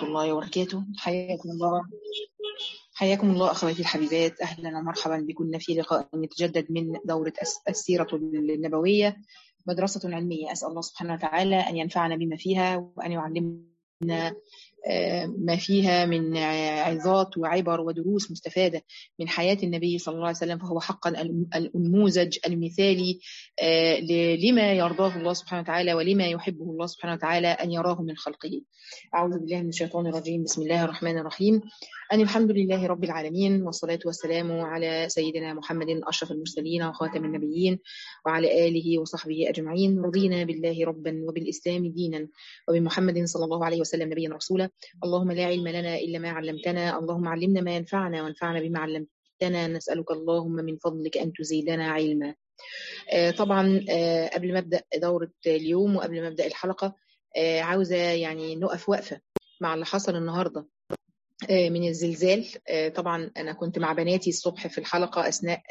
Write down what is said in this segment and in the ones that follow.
الله وبركاته حياكم الله حياكم الله أخواتي الحبيبات أهلا ومرحبا بكم في لقاء يتجدد من دورة السيرة النبوية مدرسة علمية أسأل الله سبحانه وتعالى أن ينفعنا بما فيها وأن يعلمنا ما فيها من عظات وعبر ودروس مستفادة من حياة النبي صلى الله عليه وسلم فهو حقا النموذج المثالي لما يرضاه الله سبحانه وتعالى ولما يحبه الله سبحانه وتعالى أن يراه من خلقه أعوذ بالله من الشيطان الرجيم بسم الله الرحمن الرحيم أن الحمد لله رب العالمين والصلاة والسلام على سيدنا محمد أشرف المرسلين وخاتم النبيين وعلى آله وصحبه أجمعين رضينا بالله ربا وبالإسلام دينا وبمحمد صلى الله عليه وسلم نبيا رسولا اللهم لا علم لنا إلا ما علمتنا اللهم علمنا ما ينفعنا وانفعنا بما علمتنا نسألك اللهم من فضلك أن تزيدنا علما طبعا قبل ما أبدأ دورة اليوم وقبل ما أبدأ الحلقة عاوزة يعني نقف وقفة مع اللي حصل النهاردة من الزلزال طبعا أنا كنت مع بناتي الصبح في الحلقة أثناء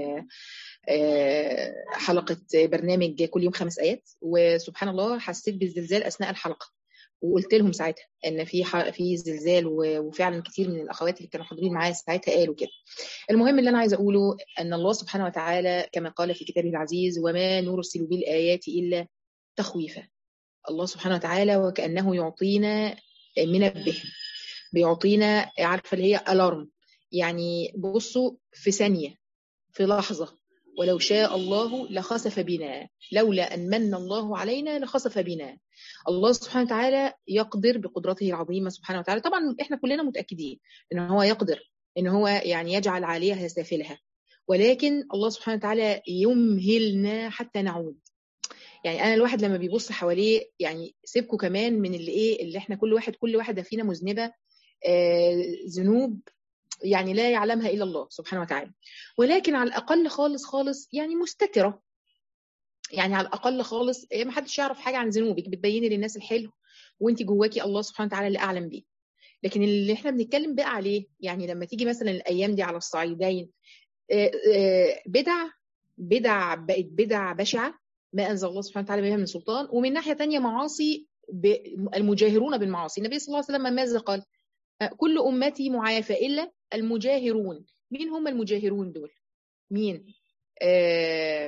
حلقة برنامج كل يوم خمس آيات وسبحان الله حسيت بالزلزال أثناء الحلقة وقلت لهم ساعتها ان في في زلزال وفعلا كتير من الاخوات اللي كانوا حاضرين معايا ساعتها قالوا كده. المهم اللي انا عايزه اقوله ان الله سبحانه وتعالى كما قال في كتابه العزيز وما نرسل بالايات الا تخويفا. الله سبحانه وتعالى وكانه يعطينا منبه بيعطينا عارفه اللي هي الارم يعني بصوا في ثانيه في لحظه ولو شاء الله لخسف بنا لولا أن من الله علينا لخسف بنا الله سبحانه وتعالى يقدر بقدرته العظيمة سبحانه وتعالى طبعا احنا كلنا متأكدين ان هو يقدر ان هو يعني يجعل عليها سافلها ولكن الله سبحانه وتعالى يمهلنا حتى نعود يعني انا الواحد لما بيبص حواليه يعني سيبكوا كمان من اللي ايه اللي احنا كل واحد كل واحده فينا مذنبه آه ذنوب يعني لا يعلمها الا الله سبحانه وتعالى ولكن على الاقل خالص خالص يعني مستتره يعني على الاقل خالص ما حدش يعرف حاجه عن ذنوبك بتبيني للناس الحلو وانت جواكي الله سبحانه وتعالى اللي اعلم بيه لكن اللي احنا بنتكلم بقى عليه يعني لما تيجي مثلا الايام دي على الصعيدين بدع بدع بقت بدع بشعه ما انزل الله سبحانه وتعالى بها من سلطان ومن ناحيه ثانيه معاصي المجاهرون بالمعاصي النبي صلى الله عليه وسلم ماذا قال كل امتي معافى الا المجاهرون مين هم المجاهرون دول مين آه...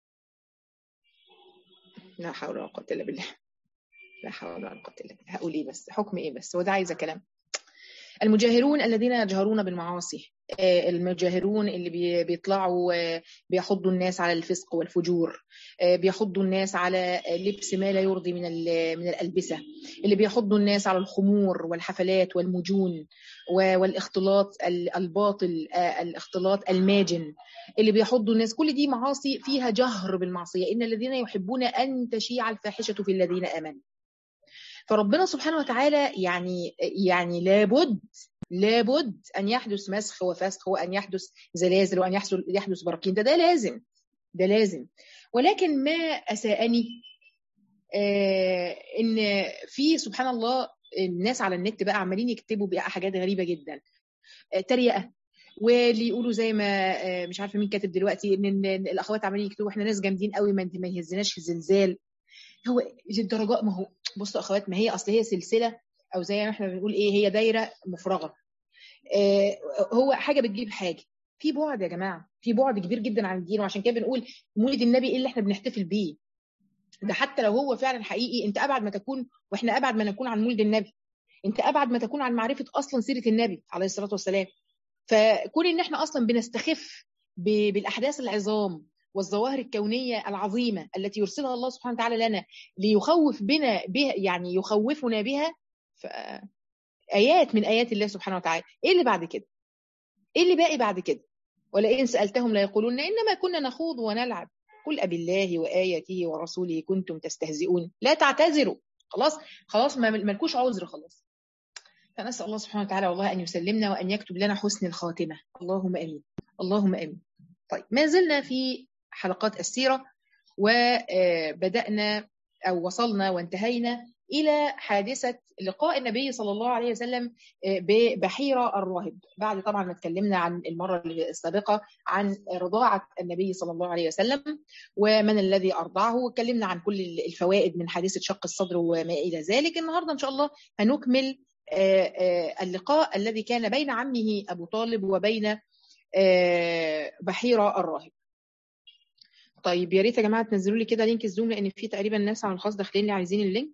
لا حول ولا قوه الا بالله لا حول ولا قوه الا بالله هقول ايه بس حكم ايه بس هو ده عايزه كلام المجاهرون الذين يجهرون بالمعاصي المجاهرون اللي بيطلعوا بيحضوا الناس على الفسق والفجور بيحضوا الناس على لبس ما لا يرضي من من الالبسه اللي بيحضوا الناس على الخمور والحفلات والمجون والاختلاط الباطل الاختلاط الماجن اللي بيحضوا الناس كل دي معاصي فيها جهر بالمعصيه ان الذين يحبون ان تشيع الفاحشه في الذين امنوا فربنا سبحانه وتعالى يعني يعني لابد لابد ان يحدث مسخ وفسخ وان يحدث زلازل وان يحدث يحدث براكين ده ده لازم ده لازم ولكن ما اساءني آه ان في سبحان الله الناس على النت بقى عمالين يكتبوا بقى حاجات غريبه جدا آه تريقه واللي يقولوا زي ما آه مش عارفه مين كاتب دلوقتي ان الاخوات عمالين يكتبوا احنا ناس جامدين قوي ما ما يهزناش في الزلزال هو للدرجه ما هو بصوا اخوات ما هي اصل هي سلسله او زي ما احنا بنقول ايه هي دايره مفرغه آه هو حاجه بتجيب حاجه في بعد يا جماعه في بعد كبير جدا عن الدين وعشان كده بنقول مولد النبي ايه اللي احنا بنحتفل بيه ده حتى لو هو فعلا حقيقي انت ابعد ما تكون واحنا ابعد ما نكون عن مولد النبي انت ابعد ما تكون عن معرفه اصلا سيره النبي عليه الصلاه والسلام فكون ان احنا اصلا بنستخف بالاحداث العظام والظواهر الكونية العظيمة التي يرسلها الله سبحانه وتعالى لنا ليخوف بنا بها يعني يخوفنا بها آيات من آيات الله سبحانه وتعالى إيه اللي بعد كده إيه اللي باقي بعد كده ولئن سألتهم ليقولون إنما كنا نخوض ونلعب قل أبي الله وآياته ورسوله كنتم تستهزئون لا تعتذروا خلاص خلاص ما ملكوش عذر خلاص فنسأل الله سبحانه وتعالى والله أن يسلمنا وأن يكتب لنا حسن الخاتمة اللهم آمين اللهم آمين طيب ما زلنا في حلقات السيرة وبدأنا أو وصلنا وانتهينا إلى حادثة لقاء النبي صلى الله عليه وسلم ببحيرة الراهب بعد طبعا ما اتكلمنا عن المرة السابقة عن رضاعة النبي صلى الله عليه وسلم ومن الذي أرضعه واتكلمنا عن كل الفوائد من حادثة شق الصدر وما إلى ذلك النهاردة إن شاء الله هنكمل اللقاء الذي كان بين عمه أبو طالب وبين بحيرة الراهب طيب يا ريت يا جماعة تنزلوا لي كده لينك الزوم لأن في تقريبا ناس على الخاص داخلين لي عايزين اللينك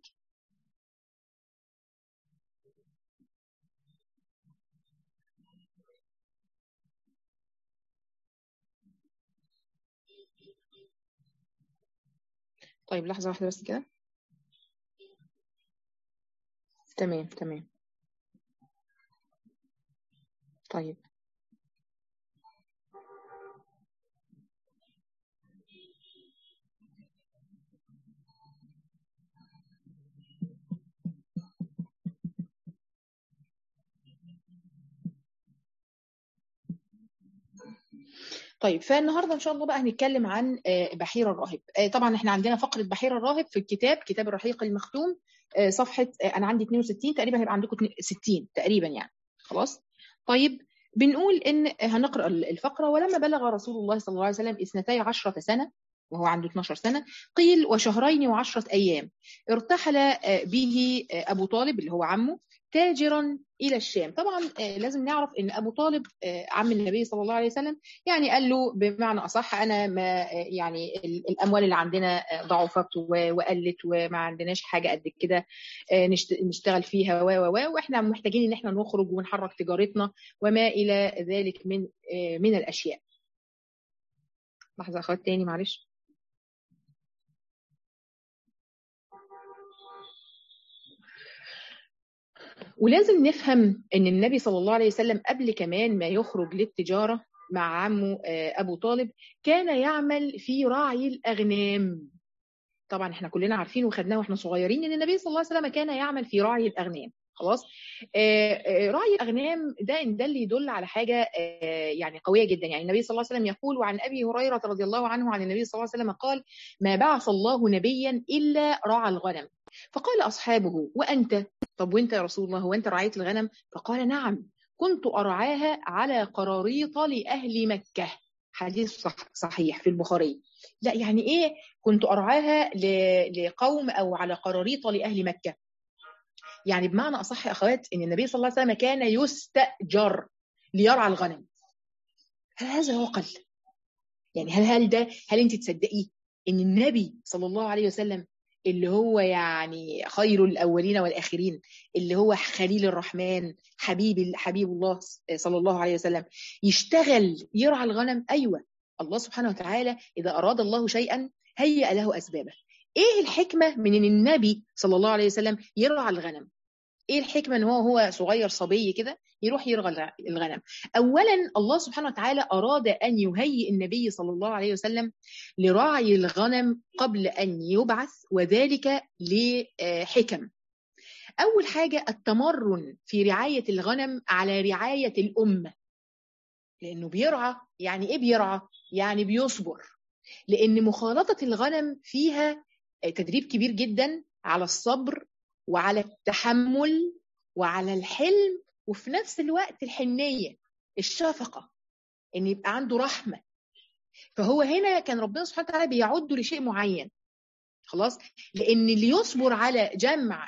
طيب لحظة واحدة بس كده تمام تمام طيب طيب فالنهارده ان شاء الله بقى هنتكلم عن بحير الراهب طبعا احنا عندنا فقره بحير الراهب في الكتاب كتاب الرحيق المختوم صفحه انا عندي 62 تقريبا هيبقى عندكم 60 تقريبا يعني خلاص طيب بنقول ان هنقرا الفقره ولما بلغ رسول الله صلى الله عليه وسلم اثنتي عشرة سنه وهو عنده 12 سنه قيل وشهرين وعشرة ايام ارتحل به ابو طالب اللي هو عمه تاجرا الى الشام طبعا لازم نعرف ان ابو طالب عم النبي صلى الله عليه وسلم يعني قال له بمعنى اصح انا ما يعني الاموال اللي عندنا ضعفت وقلت وما عندناش حاجه قد كده نشتغل فيها و و واحنا محتاجين ان احنا نخرج ونحرك تجارتنا وما الى ذلك من من الاشياء لحظه اخوات تاني معلش ولازم نفهم ان النبي صلى الله عليه وسلم قبل كمان ما يخرج للتجاره مع عمه ابو طالب كان يعمل في راعي الاغنام طبعا احنا كلنا عارفين وخدناه واحنا صغيرين ان النبي صلى الله عليه وسلم كان يعمل في راعي الاغنام خلاص راعي الاغنام ده ان ده اللي يدل على حاجه يعني قويه جدا يعني النبي صلى الله عليه وسلم يقول وعن ابي هريره رضي الله عنه عن النبي صلى الله عليه وسلم قال ما بعث الله نبيا الا رعى الغنم فقال اصحابه وانت طب وانت يا رسول الله هو انت رعيت الغنم فقال نعم كنت ارعاها على قراريط لاهل مكه حديث صح صحيح في البخاري لا يعني ايه كنت ارعاها لقوم او على قراريط لاهل مكه يعني بمعنى اصح يا اخوات ان النبي صلى الله عليه وسلم كان يستاجر ليرعى الغنم هل هذا عقل يعني هل هل ده هل انت تصدقي ان النبي صلى الله عليه وسلم اللي هو يعني خير الاولين والاخرين اللي هو خليل الرحمن حبيب حبيب الله صلى الله عليه وسلم يشتغل يرعى الغنم ايوه الله سبحانه وتعالى اذا اراد الله شيئا هيأ له اسبابه ايه الحكمه من ان النبي صلى الله عليه وسلم يرعى الغنم ايه الحكمه ان هو هو صغير صبي كده يروح يرعى الغنم اولا الله سبحانه وتعالى اراد ان يهيئ النبي صلى الله عليه وسلم لرعي الغنم قبل ان يبعث وذلك لحكم اول حاجه التمرن في رعايه الغنم على رعايه الامه لانه بيرعى يعني ايه بيرعى يعني بيصبر لان مخالطه الغنم فيها تدريب كبير جدا على الصبر وعلى التحمل وعلى الحلم وفي نفس الوقت الحنيه الشفقه ان يبقى عنده رحمه فهو هنا كان ربنا سبحانه وتعالى بيعده لشيء معين خلاص لان اللي يصبر على جمع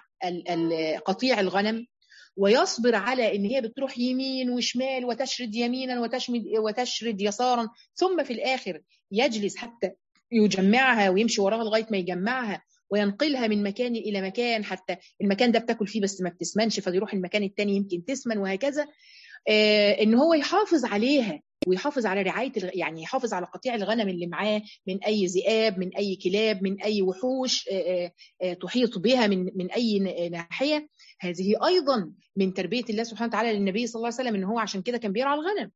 قطيع الغنم ويصبر على ان هي بتروح يمين وشمال وتشرد يمينا وتشمد وتشرد يسارا ثم في الاخر يجلس حتى يجمعها ويمشي وراها لغايه ما يجمعها وينقلها من مكان الى مكان حتى المكان ده بتاكل فيه بس ما بتسمنش فيروح المكان الثاني يمكن تسمن وهكذا آه ان هو يحافظ عليها ويحافظ على رعايه يعني يحافظ على قطيع الغنم اللي معاه من اي ذئاب من اي كلاب من اي وحوش آه آه تحيط بها من من اي ناحيه هذه ايضا من تربيه الله سبحانه وتعالى للنبي صلى الله عليه وسلم ان هو عشان كده كان بيرعى الغنم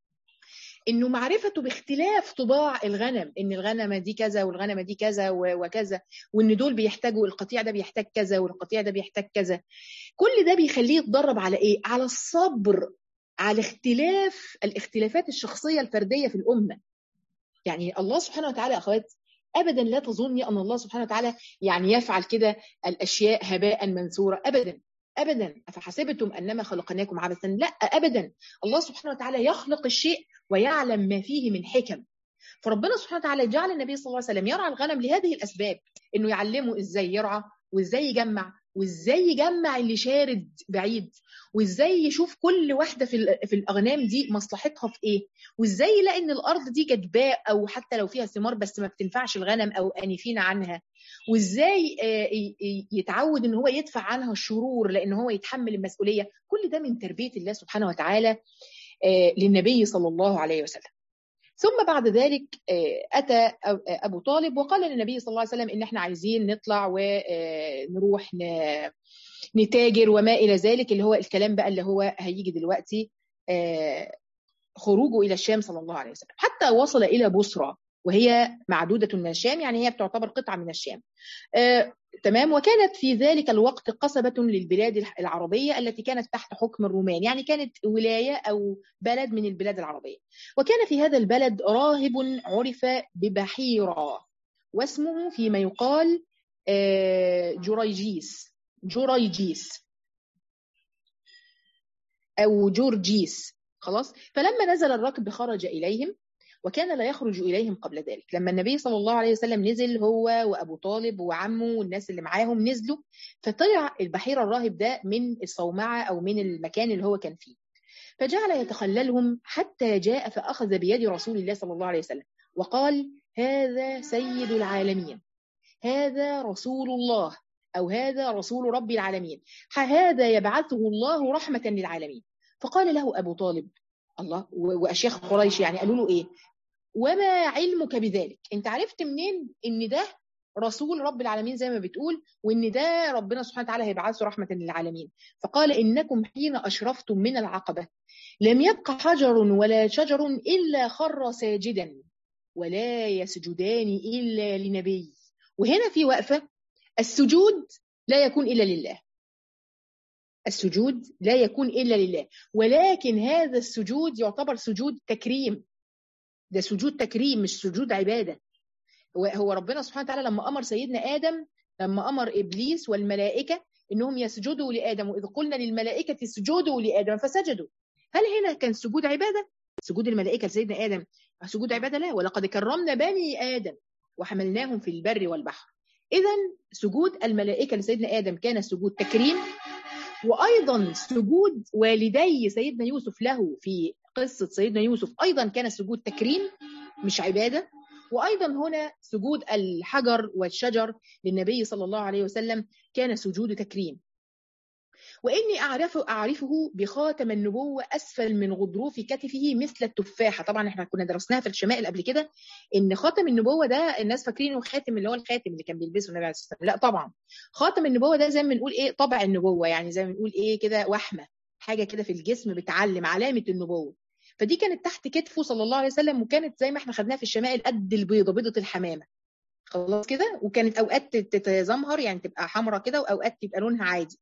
انه معرفته باختلاف طباع الغنم ان الغنمه دي كذا والغنمه دي كذا وكذا وان دول بيحتاجوا القطيع ده بيحتاج كذا والقطيع ده بيحتاج كذا كل ده بيخليه يتدرب على ايه على الصبر على اختلاف الاختلافات الشخصيه الفرديه في الامه يعني الله سبحانه وتعالى اخوات ابدا لا تظني ان الله سبحانه وتعالى يعني يفعل كده الاشياء هباء منثورا ابدا ابدا افحسبتم انما خلقناكم عبثا لا ابدا الله سبحانه وتعالى يخلق الشيء ويعلم ما فيه من حكم فربنا سبحانه وتعالى جعل النبي صلى الله عليه وسلم يرعى الغنم لهذه الاسباب انه يعلمه ازاي يرعى وازاي يجمع وازاي يجمع اللي شارد بعيد وازاي يشوف كل واحده في في الاغنام دي مصلحتها في ايه وازاي يلاقي ان الارض دي جدباء او حتى لو فيها ثمار بس ما بتنفعش الغنم او انفين عنها وازاي يتعود ان هو يدفع عنها الشرور لان هو يتحمل المسؤوليه كل ده من تربيه الله سبحانه وتعالى للنبي صلى الله عليه وسلم ثم بعد ذلك اتى ابو طالب وقال للنبي صلى الله عليه وسلم ان احنا عايزين نطلع ونروح نتاجر وما الى ذلك اللي هو الكلام بقى اللي هو هيجي دلوقتي خروجه الى الشام صلى الله عليه وسلم حتى وصل الى بصرى وهي معدودة من الشام يعني هي بتعتبر قطعة من الشام آه، تمام وكانت في ذلك الوقت قصبة للبلاد العربية التي كانت تحت حكم الرومان يعني كانت ولاية أو بلد من البلاد العربية وكان في هذا البلد راهب عرف ببحيرة واسمه فيما يقال آه، جريجيس جريجيس أو جورجيس خلاص فلما نزل الركب خرج إليهم وكان لا يخرج إليهم قبل ذلك لما النبي صلى الله عليه وسلم نزل هو وأبو طالب وعمه والناس اللي معاهم نزلوا فطلع البحيرة الراهب ده من الصومعة أو من المكان اللي هو كان فيه فجعل يتخللهم حتى جاء فأخذ بيد رسول الله صلى الله عليه وسلم وقال هذا سيد العالمين هذا رسول الله أو هذا رسول رب العالمين هذا يبعثه الله رحمة للعالمين فقال له أبو طالب الله وأشياخ قريش يعني قالوا له إيه وما علمك بذلك انت عرفت منين ان ده رسول رب العالمين زي ما بتقول وان ده ربنا سبحانه وتعالى هيبعثه رحمه للعالمين فقال انكم حين اشرفتم من العقبه لم يبق حجر ولا شجر الا خر ساجدا ولا يسجدان الا لنبي وهنا في وقفه السجود لا يكون الا لله السجود لا يكون الا لله ولكن هذا السجود يعتبر سجود تكريم ده سجود تكريم مش سجود عبادة هو ربنا سبحانه وتعالى لما أمر سيدنا آدم لما أمر إبليس والملائكة إنهم يسجدوا لآدم وإذ قلنا للملائكة اسجدوا لآدم فسجدوا هل هنا كان سجود عبادة؟ سجود الملائكة لسيدنا آدم سجود عبادة لا ولقد كرمنا بني آدم وحملناهم في البر والبحر إذا سجود الملائكة لسيدنا آدم كان سجود تكريم وأيضا سجود والدي سيدنا يوسف له في قصة سيدنا يوسف أيضا كان سجود تكريم مش عبادة وأيضا هنا سجود الحجر والشجر للنبي صلى الله عليه وسلم كان سجود تكريم وإني أعرفه, أعرفه بخاتم النبوة أسفل من غضروف كتفه مثل التفاحة طبعا احنا كنا درسناها في الشمائل قبل كده إن خاتم النبوة ده الناس فاكرينه خاتم اللي هو الخاتم اللي كان بيلبسه النبي عليه الصلاة والسلام لا طبعا خاتم النبوة ده زي ما بنقول إيه طبع النبوة يعني زي ما بنقول إيه كده وحمة حاجة كده في الجسم بتعلم علامة النبوة فدي كانت تحت كتفه صلى الله عليه وسلم وكانت زي ما احنا خدناها في الشمائل قد البيضة بيضة الحمامة خلاص كده وكانت اوقات تتزمهر يعني تبقى حمراء كده واوقات تبقى لونها عادي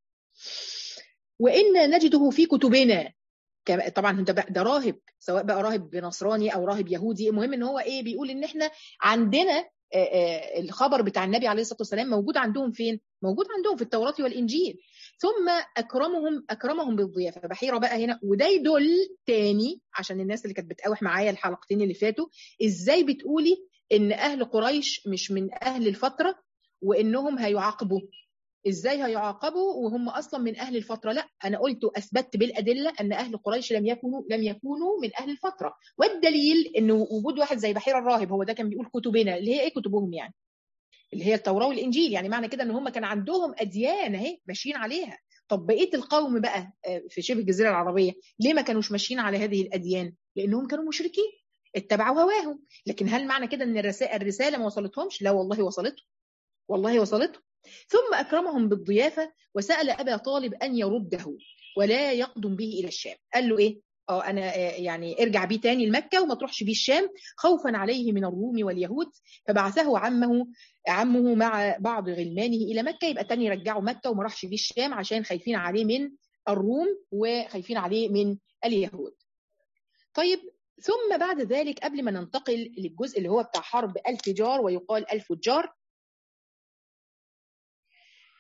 وان نجده في كتبنا طبعا ده ده راهب سواء بقى راهب نصراني او راهب يهودي المهم ان هو ايه بيقول ان احنا عندنا الخبر بتاع النبي عليه الصلاه والسلام موجود عندهم فين؟ موجود عندهم في التوراه والانجيل ثم اكرمهم اكرمهم بالضيافه بحيره بقى هنا وده يدل تاني عشان الناس اللي كانت بتقاوح معايا الحلقتين اللي فاتوا ازاي بتقولي ان اهل قريش مش من اهل الفتره وانهم هيعاقبوا ازاي هيعاقبوا وهم اصلا من اهل الفتره لا انا قلت اثبتت بالادله ان اهل قريش لم يكونوا لم يكونوا من اهل الفتره والدليل ان وجود واحد زي بحيره الراهب هو ده كان بيقول كتبنا اللي هي ايه كتبهم يعني اللي هي التوراه والانجيل يعني معنى كده ان هم كان عندهم اديان اهي ماشيين عليها طب بقيه القوم بقى في شبه الجزيره العربيه ليه ما كانوش ماشيين على هذه الاديان لانهم كانوا مشركين اتبعوا هواهم لكن هل معنى كده ان الرسائل الرساله ما وصلتهمش لا والله وصلتهم والله وصلتهم ثم أكرمهم بالضيافة وسأل أبا طالب أن يرده ولا يقدم به إلى الشام قال له إيه اه انا يعني ارجع بيه تاني لمكه وما تروحش بيه الشام خوفا عليه من الروم واليهود فبعثه عمه عمه مع بعض غلمانه الى مكه يبقى تاني يرجعه مكه وما راحش بيه الشام عشان خايفين عليه من الروم وخايفين عليه من اليهود. طيب ثم بعد ذلك قبل ما ننتقل للجزء اللي هو بتاع حرب الفجار ويقال الفجار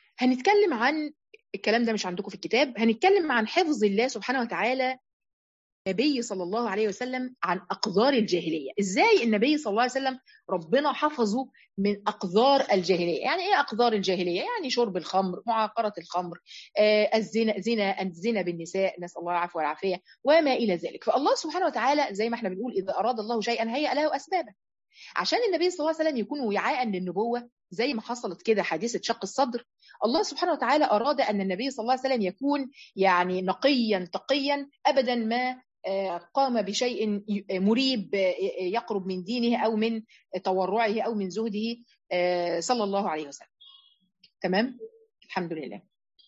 هنتكلم عن الكلام ده مش عندكم في الكتاب هنتكلم عن حفظ الله سبحانه وتعالى النبي صلى الله عليه وسلم عن أقذار الجاهلية إزاي النبي صلى الله عليه وسلم ربنا حفظه من أقذار الجاهلية يعني إيه أقذار الجاهلية يعني شرب الخمر معاقرة الخمر آه الزنا زنا الزنا بالنساء نسأل الله العفو والعافية وما إلى ذلك فالله سبحانه وتعالى زي ما احنا بنقول إذا أراد الله شيئا هيأ له أسبابه عشان النبي صلى الله عليه وسلم يكون وعاء للنبوة زي ما حصلت كده حادثة شق الصدر الله سبحانه وتعالى أراد أن النبي صلى الله عليه وسلم يكون يعني نقيا تقيا أبدا ما قام بشيء مريب يقرب من دينه أو من تورعه أو من زهده صلى الله عليه وسلم تمام الحمد لله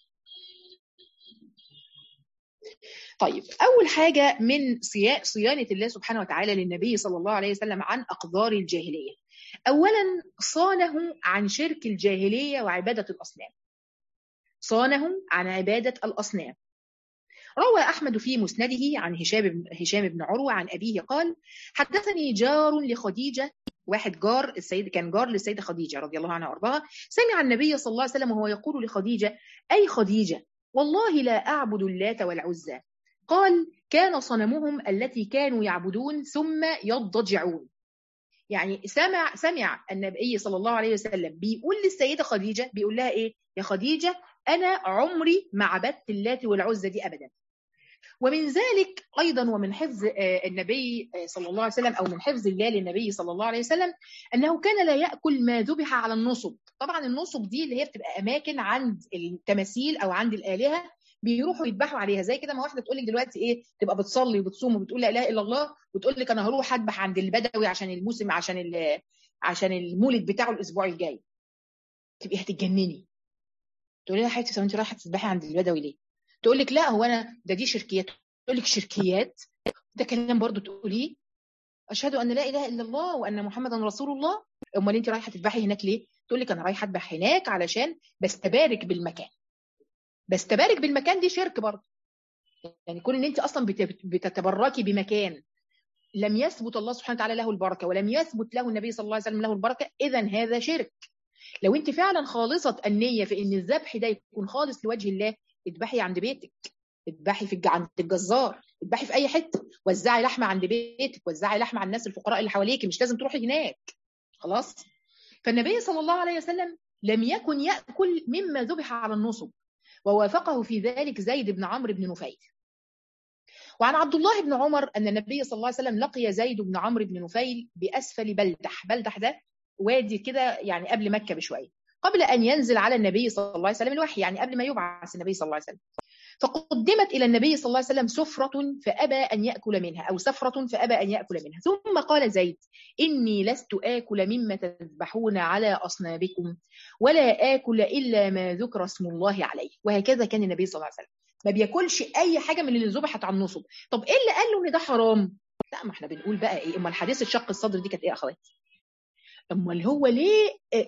طيب أول حاجة من صيانة الله سبحانه وتعالى للنبي صلى الله عليه وسلم عن أقدار الجاهلية أولا صانه عن شرك الجاهلية وعبادة الأصنام صانه عن عبادة الأصنام روى أحمد في مسنده عن هشام هشام بن عروة عن أبيه قال حدثني جار لخديجة واحد جار السيد كان جار للسيدة خديجة رضي الله عنها وأرضاها سمع النبي صلى الله عليه وسلم وهو يقول لخديجة أي خديجة والله لا أعبد اللات والعزى قال كان صنمهم التي كانوا يعبدون ثم يضجعون يعني سمع سمع النبي صلى الله عليه وسلم بيقول للسيدة خديجة بيقول لها إيه يا خديجة أنا عمري ما عبدت اللات والعزى دي أبدا ومن ذلك أيضا ومن حفظ النبي صلى الله عليه وسلم أو من حفظ الله للنبي صلى الله عليه وسلم أنه كان لا يأكل ما ذبح على النصب طبعا النصب دي اللي هي بتبقى أماكن عند التماثيل أو عند الآلهة بيروحوا يذبحوا عليها زي كده ما واحده تقول لك دلوقتي ايه تبقى بتصلي وبتصوم وبتقول لا اله الا الله وتقول لك انا هروح اذبح عند البدوي عشان الموسم عشان عشان المولد بتاعه الاسبوع الجاي تبقي هتتجنني تقولي لها حبيبتي انت رايحه تذبحي عند البدوي ليه؟ تقول لك لا هو انا ده دي شركيات تقول لك شركيات ده كلام برضو تقوليه اشهد ان لا اله الا الله وان محمدا رسول الله امال انت رايحه تذبحي هناك ليه؟ تقول لك انا رايحه اذبح هناك علشان بستبارك بالمكان بستبارك بالمكان دي شرك برضه يعني كون ان انت اصلا بتتبركي بمكان لم يثبت الله سبحانه وتعالى له البركه ولم يثبت له النبي صلى الله عليه وسلم له البركه اذا هذا شرك لو انت فعلا خالصه النيه في ان الذبح ده يكون خالص لوجه الله اذبحي عند بيتك اذبحي في عند الجزار اذبحي في اي حته وزعي لحمه عند بيتك وزعي لحمه على الناس الفقراء اللي حواليك مش لازم تروحي هناك خلاص فالنبي صلى الله عليه وسلم لم يكن ياكل مما ذبح على النصب ووافقه في ذلك زيد بن عمرو بن نفيل وعن عبد الله بن عمر أن النبي صلى الله عليه وسلم لقي زيد بن عمرو بن نفيل بأسفل بلدح بلدح ده وادي كده يعني قبل مكة بشوية قبل أن ينزل على النبي صلى الله عليه وسلم الوحي يعني قبل ما يبعث النبي صلى الله عليه وسلم فقدمت إلى النبي صلى الله عليه وسلم سفرة فأبى أن يأكل منها أو سفرة فأبى أن يأكل منها ثم قال زيد إني لست آكل مما تذبحون على أصنابكم ولا آكل إلا ما ذكر اسم الله عليه وهكذا كان النبي صلى الله عليه وسلم ما بياكلش أي حاجة من اللي ذبحت على النصب طب إيه اللي قال له إن ده حرام لا ما احنا بنقول بقى إيه أما الحديث الشق الصدر دي كانت إيه يا أخواتي امال هو ليه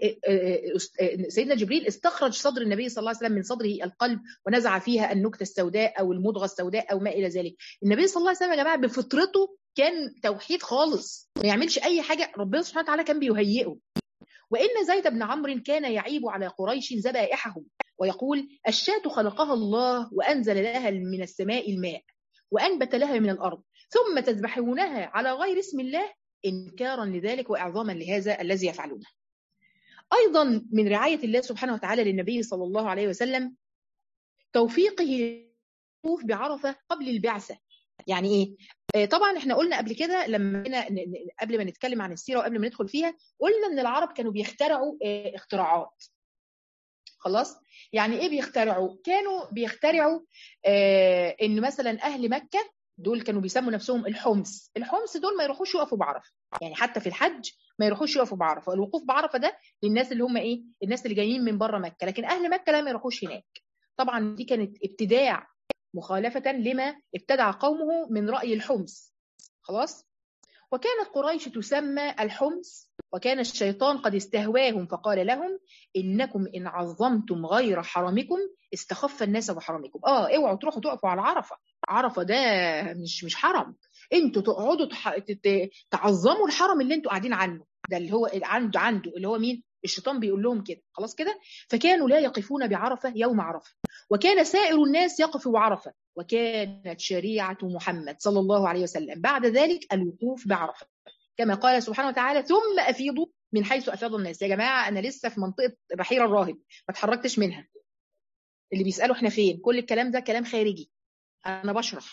سيدنا جبريل استخرج صدر النبي صلى الله عليه وسلم من صدره القلب ونزع فيها النكته السوداء او المضغه السوداء او ما الى ذلك النبي صلى الله عليه وسلم يا جماعه بفطرته كان توحيد خالص ما يعملش اي حاجه ربنا سبحانه وتعالى كان بيهيئه وان زيد بن عمرو كان يعيب على قريش ذبائحهم ويقول الشاة خلقها الله وانزل لها من السماء الماء وانبت لها من الارض ثم تذبحونها على غير اسم الله إنكارا لذلك وإعظاما لهذا الذي يفعلونه أيضا من رعاية الله سبحانه وتعالى للنبي صلى الله عليه وسلم توفيقه بعرفة قبل البعثة يعني ايه طبعا احنا قلنا قبل كده لما قبل ما نتكلم عن السيره وقبل ما ندخل فيها قلنا ان العرب كانوا بيخترعوا اختراعات خلاص يعني ايه بيخترعوا كانوا بيخترعوا اه ان مثلا اهل مكه دول كانوا بيسموا نفسهم الحمص الحمص دول ما يروحوش يقفوا بعرفه يعني حتى في الحج ما يروحوش يقفوا بعرفه الوقوف بعرفه ده للناس اللي هم ايه الناس اللي جايين من بره مكه لكن اهل مكه لا ما يروحوش هناك طبعا دي كانت ابتداع مخالفه لما ابتدع قومه من راي الحمص خلاص وكانت قريش تسمى الحمص وكان الشيطان قد استهواهم فقال لهم انكم ان عظمتم غير حرمكم استخف الناس بحرمكم اه اوعوا تروحوا تقفوا على عرفه عرفه ده مش مش حرم انتوا تقعدوا تح... تعظموا الحرم اللي انتوا قاعدين عنه ده اللي هو عنده عنده اللي هو مين الشيطان بيقول لهم كده خلاص كده فكانوا لا يقفون بعرفه يوم عرفه وكان سائر الناس يقفوا بعرفه وكانت شريعة محمد صلى الله عليه وسلم بعد ذلك الوقوف بعرفة كما قال سبحانه وتعالى ثم أفيضوا من حيث أفاض الناس يا جماعة أنا لسه في منطقة بحيرة الراهب ما اتحركتش منها اللي بيسألوا احنا فين كل الكلام ده كلام خارجي أنا بشرح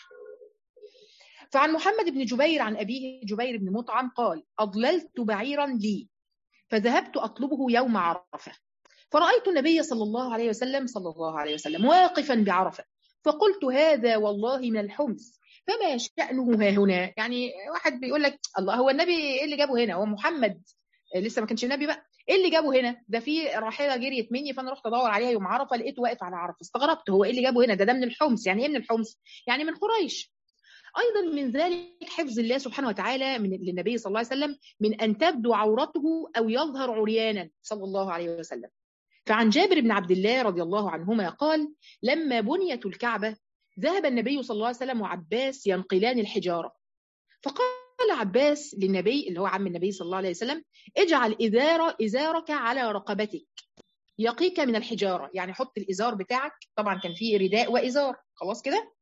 فعن محمد بن جبير عن أبيه جبير بن مطعم قال أضللت بعيرا لي فذهبت أطلبه يوم عرفة فرأيت النبي صلى الله عليه وسلم صلى الله عليه وسلم واقفا بعرفة فقلت هذا والله من الحمص فما شأنه ها هنا يعني واحد بيقول لك الله هو النبي ايه اللي جابه هنا هو محمد لسه ما كانش النبي بقى ايه اللي جابه هنا ده في راحله جريت مني فانا رحت ادور عليها يوم عرفه لقيته واقف على عرفه استغربت هو ايه اللي جابه هنا ده ده من الحمص يعني ايه من الحمص يعني من قريش ايضا من ذلك حفظ الله سبحانه وتعالى من للنبي صلى الله عليه وسلم من ان تبدو عورته او يظهر عريانا صلى الله عليه وسلم فعن جابر بن عبد الله رضي الله عنهما قال لما بنيت الكعبه ذهب النبي صلى الله عليه وسلم وعباس ينقلان الحجاره فقال عباس للنبي اللي هو عم النبي صلى الله عليه وسلم اجعل إزار إزارك على رقبتك يقيك من الحجارة يعني حط الإزار بتاعك طبعا كان فيه رداء وإزار خلاص كده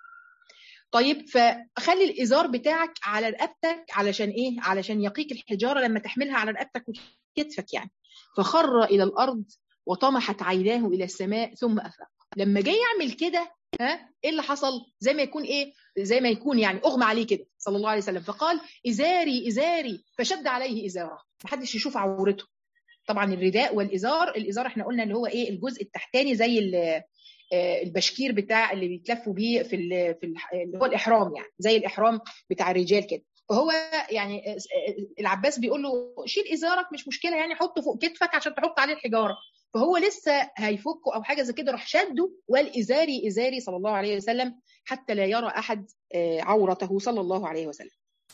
طيب فخلي الإزار بتاعك على رقبتك علشان إيه علشان يقيك الحجارة لما تحملها على رقبتك وكتفك يعني فخر إلى الأرض وطمحت عيناه إلى السماء ثم أفاق لما جاي يعمل كده ها ايه اللي حصل زي ما يكون ايه زي ما يكون يعني اغمى عليه كده صلى الله عليه وسلم فقال ازاري ازاري فشد عليه ازاره محدش يشوف عورته طبعا الرداء والازار الازار احنا قلنا اللي هو ايه الجزء التحتاني زي البشكير بتاع اللي بيتلفوا بيه في ال في ال اللي هو الاحرام يعني زي الاحرام بتاع الرجال كده فهو يعني العباس بيقول له شيل ازارك مش مشكله يعني حطه فوق كتفك عشان تحط عليه الحجاره فهو لسه هيفكه او حاجه زي كده راح شده والازاري ازاري صلى الله عليه وسلم حتى لا يرى احد عورته صلى الله عليه وسلم.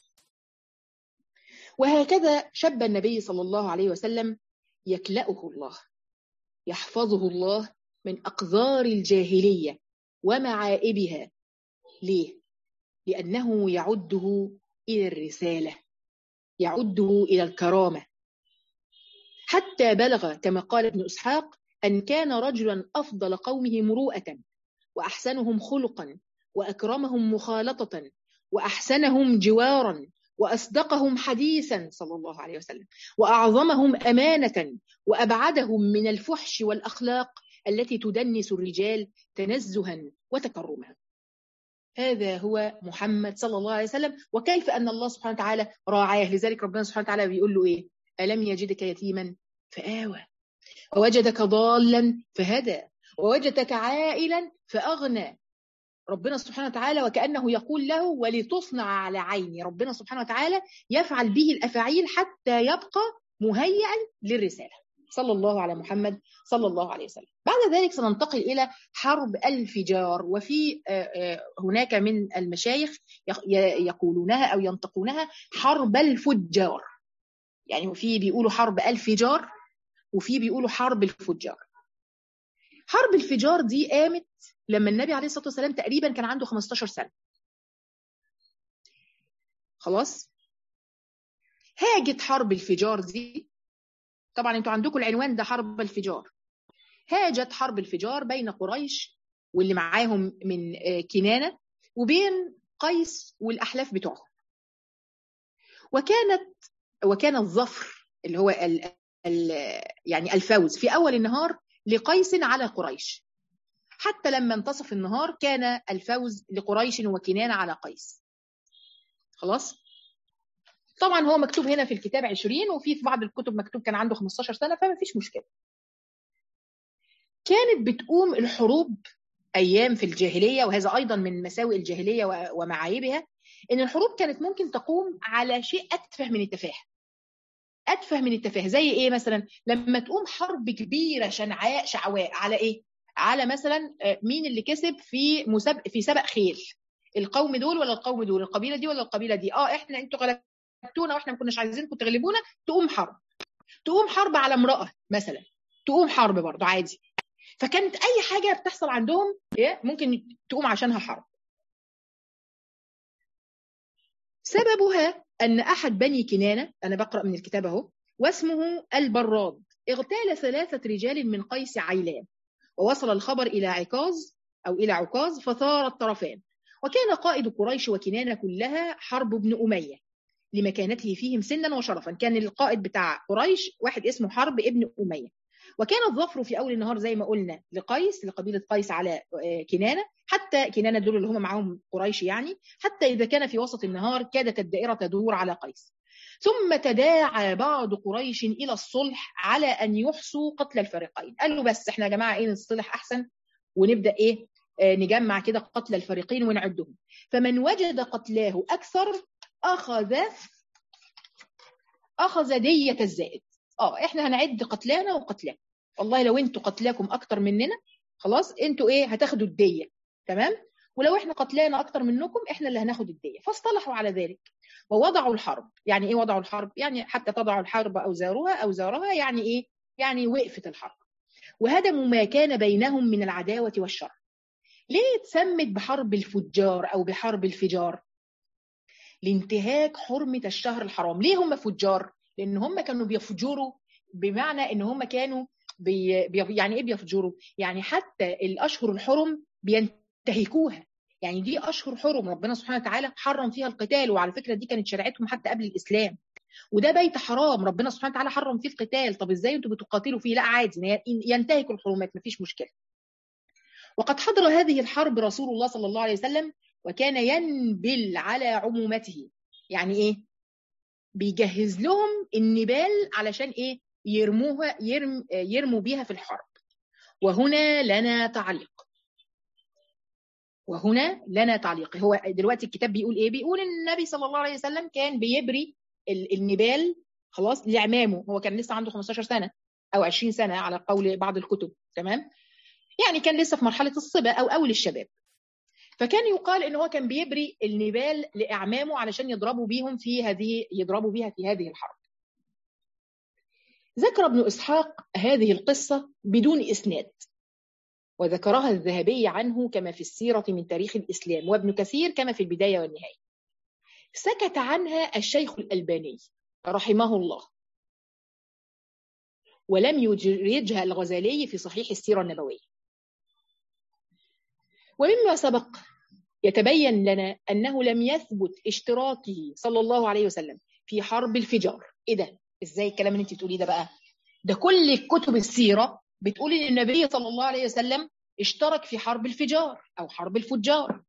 وهكذا شب النبي صلى الله عليه وسلم يكلأه الله يحفظه الله من اقذار الجاهليه ومعائبها ليه؟ لانه يعده الى الرساله يعده الى الكرامه حتى بلغ كما قال ابن اسحاق ان كان رجلا افضل قومه مروءه واحسنهم خلقا واكرمهم مخالطه واحسنهم جوارا واصدقهم حديثا صلى الله عليه وسلم واعظمهم امانه وابعدهم من الفحش والاخلاق التي تدنس الرجال تنزها وتكرما هذا هو محمد صلى الله عليه وسلم وكيف ان الله سبحانه وتعالى راعاه لذلك ربنا سبحانه وتعالى بيقول له ايه ألم يجدك يتيما فآوى ووجدك ضالا فهدى ووجدك عائلا فأغنى ربنا سبحانه وتعالى وكأنه يقول له ولتصنع على عيني ربنا سبحانه وتعالى يفعل به الأفاعيل حتى يبقى مهيئا للرسالة صلى الله على محمد صلى الله عليه وسلم بعد ذلك سننتقل إلى حرب الفجار وفي هناك من المشايخ يقولونها أو ينطقونها حرب الفجار يعني وفي بيقولوا حرب الفجار وفي بيقولوا حرب الفجار حرب الفجار دي قامت لما النبي عليه الصلاه والسلام تقريبا كان عنده 15 سنه خلاص هاجت حرب الفجار دي طبعا انتوا عندكم العنوان ده حرب الفجار هاجت حرب الفجار بين قريش واللي معاهم من كنانه وبين قيس والاحلاف بتوعهم وكانت وكان الظفر اللي هو ال ال يعني الفوز في اول النهار لقيس على قريش حتى لما انتصف النهار كان الفوز لقريش وكنانة على قيس خلاص طبعا هو مكتوب هنا في الكتاب 20 وفي في بعض الكتب مكتوب كان عنده 15 سنة فما فيش مشكلة كانت بتقوم الحروب أيام في الجاهلية وهذا أيضا من مساوئ الجاهلية ومعايبها إن الحروب كانت ممكن تقوم على شيء أتفه من التفاهة أتفه من التفاهة زي إيه مثلا لما تقوم حرب كبيرة شنعاء شعواء على إيه على مثلا مين اللي كسب في مسابق في سبق خيل القوم دول ولا القوم دول القبيله دي ولا القبيله دي اه احنا انتوا غلبتونا واحنا ما كناش عايزينكم تغلبونا تقوم حرب تقوم حرب على امراه مثلا تقوم حرب برضه عادي فكانت اي حاجه بتحصل عندهم إيه ممكن تقوم عشانها حرب سببها ان احد بني كنانه انا بقرا من الكتاب اهو واسمه البراد اغتال ثلاثه رجال من قيس عيلان ووصل الخبر إلى عكاظ أو إلى عكاظ فثار الطرفان وكان قائد قريش وكنانة كلها حرب بن أمية لمكانته فيهم سنا وشرفا كان القائد بتاع قريش واحد اسمه حرب ابن أمية وكان الظفر في أول النهار زي ما قلنا لقيس لقبيلة قيس على كنانة حتى كنانة دول اللي هم معاهم قريش يعني حتى إذا كان في وسط النهار كادت الدائرة تدور على قيس ثم تداعى بعض قريش إلى الصلح على أن يحصوا قتل الفريقين قالوا بس احنا يا جماعة إيه نصطلح أحسن ونبدأ إيه آه نجمع كده قتل الفريقين ونعدهم فمن وجد قتلاه أكثر أخذ أخذ دية الزائد اه احنا هنعد قتلانا وقتلاكم والله لو انتوا قتلاكم اكتر مننا خلاص انتوا ايه هتاخدوا الديه تمام ولو احنا قتلانا اكتر منكم احنا اللي هناخد الديه فاصطلحوا على ذلك ووضعوا الحرب يعني ايه وضعوا الحرب يعني حتى تضع الحرب اوزارها اوزارها يعني ايه يعني وقفت الحرب وهدموا ما كان بينهم من العداوه والشر ليه اتسمت بحرب الفجار او بحرب الفجار لانتهاك حرمه الشهر الحرام ليه هم فجار لان هم كانوا بيفجروا بمعنى ان هم كانوا بي بي يعني ايه بيفجروا يعني حتى الاشهر الحرم بينتهكوها يعني دي اشهر حرم ربنا سبحانه وتعالى حرم فيها القتال وعلى فكره دي كانت شريعتهم حتى قبل الاسلام وده بيت حرام ربنا سبحانه وتعالى حرم فيه القتال طب ازاي انتوا بتقاتلوا فيه لا عادي ينتهكوا الحرمات مفيش مشكله وقد حضر هذه الحرب رسول الله صلى الله عليه وسلم وكان ينبل على عمومته يعني ايه بيجهز لهم النبال علشان ايه يرموها يرم يرموا بيها في الحرب وهنا لنا تعليق وهنا لنا تعليق هو دلوقتي الكتاب بيقول ايه بيقول ان النبي صلى الله عليه وسلم كان بيبري النبال خلاص لعمامه هو كان لسه عنده 15 سنه او 20 سنه على قول بعض الكتب تمام يعني كان لسه في مرحله الصبا او اول الشباب فكان يقال ان هو كان بيبري النبال لاعمامه علشان يضربوا بيهم في هذه يضربوا بها في هذه الحرب ذكر ابن اسحاق هذه القصه بدون اسناد وذكرها الذهبي عنه كما في السيره من تاريخ الاسلام وابن كثير كما في البدايه والنهايه سكت عنها الشيخ الالباني رحمه الله ولم يجرجها الغزالي في صحيح السيره النبويه ومما سبق يتبين لنا انه لم يثبت اشتراكه صلى الله عليه وسلم في حرب الفجار ايه ده ازاي الكلام اللي انت بتقوليه ده بقى ده كل كتب السيره بتقول ان النبي صلى الله عليه وسلم اشترك في حرب الفجار او حرب الفجار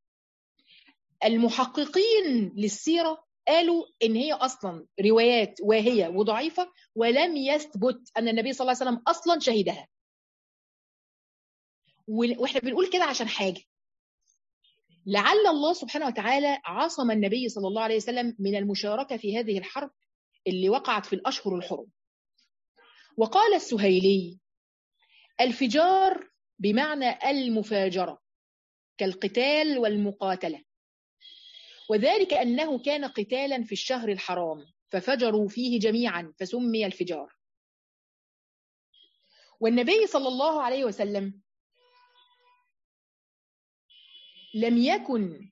المحققين للسيره قالوا ان هي اصلا روايات واهيه وضعيفه ولم يثبت ان النبي صلى الله عليه وسلم اصلا شهدها واحنا بنقول كده عشان حاجه لعل الله سبحانه وتعالى عصم النبي صلى الله عليه وسلم من المشاركه في هذه الحرب اللي وقعت في الاشهر الحرم وقال السهيلي الفجار بمعنى المفاجره كالقتال والمقاتله وذلك انه كان قتالا في الشهر الحرام ففجروا فيه جميعا فسمي الفجار والنبي صلى الله عليه وسلم لم يكن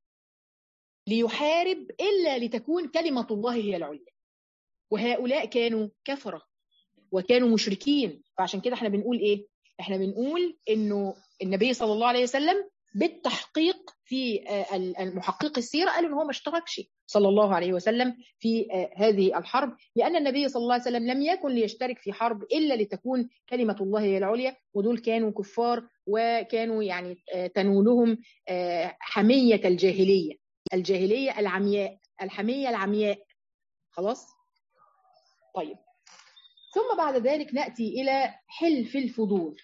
ليحارب الا لتكون كلمه الله هي العليا وهؤلاء كانوا كفره وكانوا مشركين فعشان كده احنا بنقول ايه احنا بنقول انه النبي صلى الله عليه وسلم بالتحقيق في المحقق السيره قالوا ان هو ما اشتركش صلى الله عليه وسلم في هذه الحرب لان النبي صلى الله عليه وسلم لم يكن ليشترك في حرب الا لتكون كلمه الله هي العليا ودول كانوا كفار وكانوا يعني تنولهم حميه الجاهليه الجاهليه العمياء الحميه العمياء خلاص طيب ثم بعد ذلك ناتي الى حلف الفضول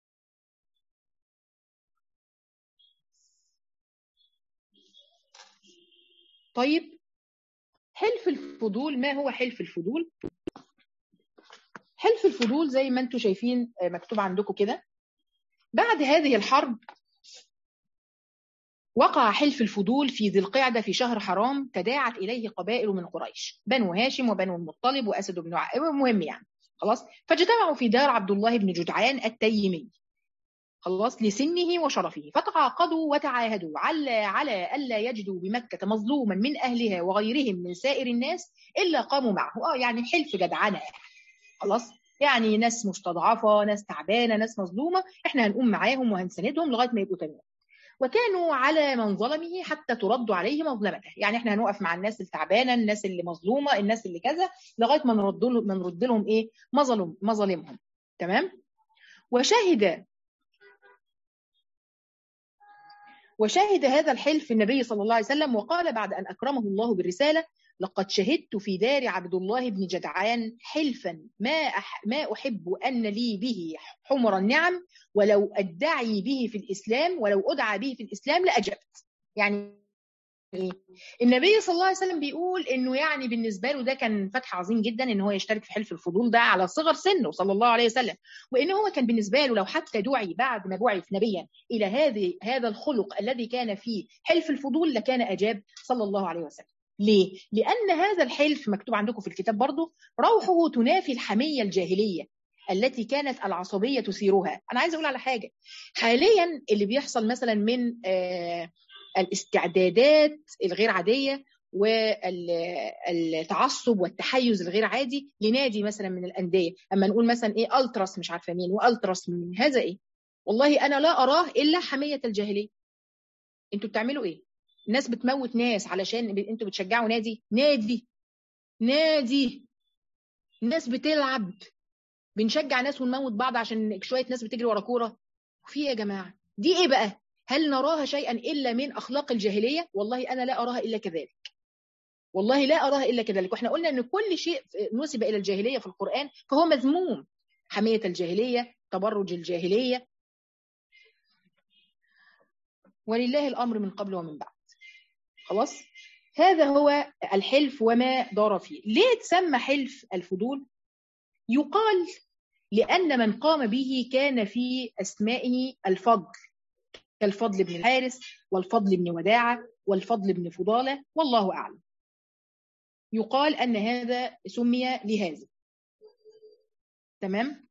طيب حلف الفضول ما هو حلف الفضول حلف الفضول زي ما انتم شايفين مكتوب عندكم كده بعد هذه الحرب وقع حلف الفضول في ذي القعده في شهر حرام تداعت اليه قبائل من قريش بنو هاشم وبنو المطلب واسد بن عائب مهم يعني خلاص فاجتمعوا في دار عبد الله بن جدعان التيمي خلاص لسنه وشرفه فتعاقدوا وتعاهدوا على على الا يجدوا بمكه مظلوما من اهلها وغيرهم من سائر الناس الا قاموا معه اه يعني حلف جدعنه خلاص يعني ناس مستضعفه ناس تعبانه ناس مظلومه احنا هنقوم معاهم وهنساندهم لغايه ما يبقوا تمام وكانوا على من ظلمه حتى ترد عليه مظلمته يعني احنا هنقف مع الناس التعبانه الناس اللي مظلومه الناس اللي كذا لغايه ما نرد لهم ما نرد لهم ايه مظلم مظالمهم تمام وشهد وشهد هذا الحلف النبي صلى الله عليه وسلم وقال بعد ان اكرمه الله بالرساله لقد شهدت في دار عبد الله بن جدعان حلفا ما أح ما احب ان لي به حمر النعم ولو ادعي به في الاسلام ولو ادعى به في الاسلام لاجبت يعني النبي صلى الله عليه وسلم بيقول انه يعني بالنسبه له ده كان فتح عظيم جدا ان هو يشترك في حلف الفضول ده على صغر سنه صلى الله عليه وسلم وان هو كان بالنسبه له لو حتى دعي بعد ما بعث نبيا الى هذه هذا الخلق الذي كان فيه حلف الفضول لكان اجاب صلى الله عليه وسلم ليه؟ لأن هذا الحلف مكتوب عندكم في الكتاب برضه روحه تنافي الحمية الجاهلية التي كانت العصبية تثيرها أنا عايزة أقول على حاجة حاليا اللي بيحصل مثلا من آه الاستعدادات الغير عادية والتعصب والتحيز الغير عادي لنادي مثلا من الأندية أما نقول مثلا إيه ألتراس مش عارفة مين وألتراس مين هذا إيه والله أنا لا أراه إلا حمية الجاهلية أنتوا بتعملوا إيه الناس بتموت ناس علشان انتوا بتشجعوا نادي نادي نادي الناس بتلعب بنشجع ناس ونموت بعض عشان شويه ناس بتجري ورا كوره في يا جماعه دي ايه بقى هل نراها شيئا الا من اخلاق الجاهليه والله انا لا اراها الا كذلك والله لا اراها الا كذلك واحنا قلنا ان كل شيء نسب الى الجاهليه في القران فهو مذموم حميه الجاهليه تبرج الجاهليه ولله الامر من قبل ومن بعد خلاص هذا هو الحلف وما دار فيه ليه تسمى حلف الفضول يقال لأن من قام به كان في أسمائه الفضل كالفضل بن الحارث والفضل بن وداعة والفضل بن فضالة والله أعلم يقال أن هذا سمي لهذا تمام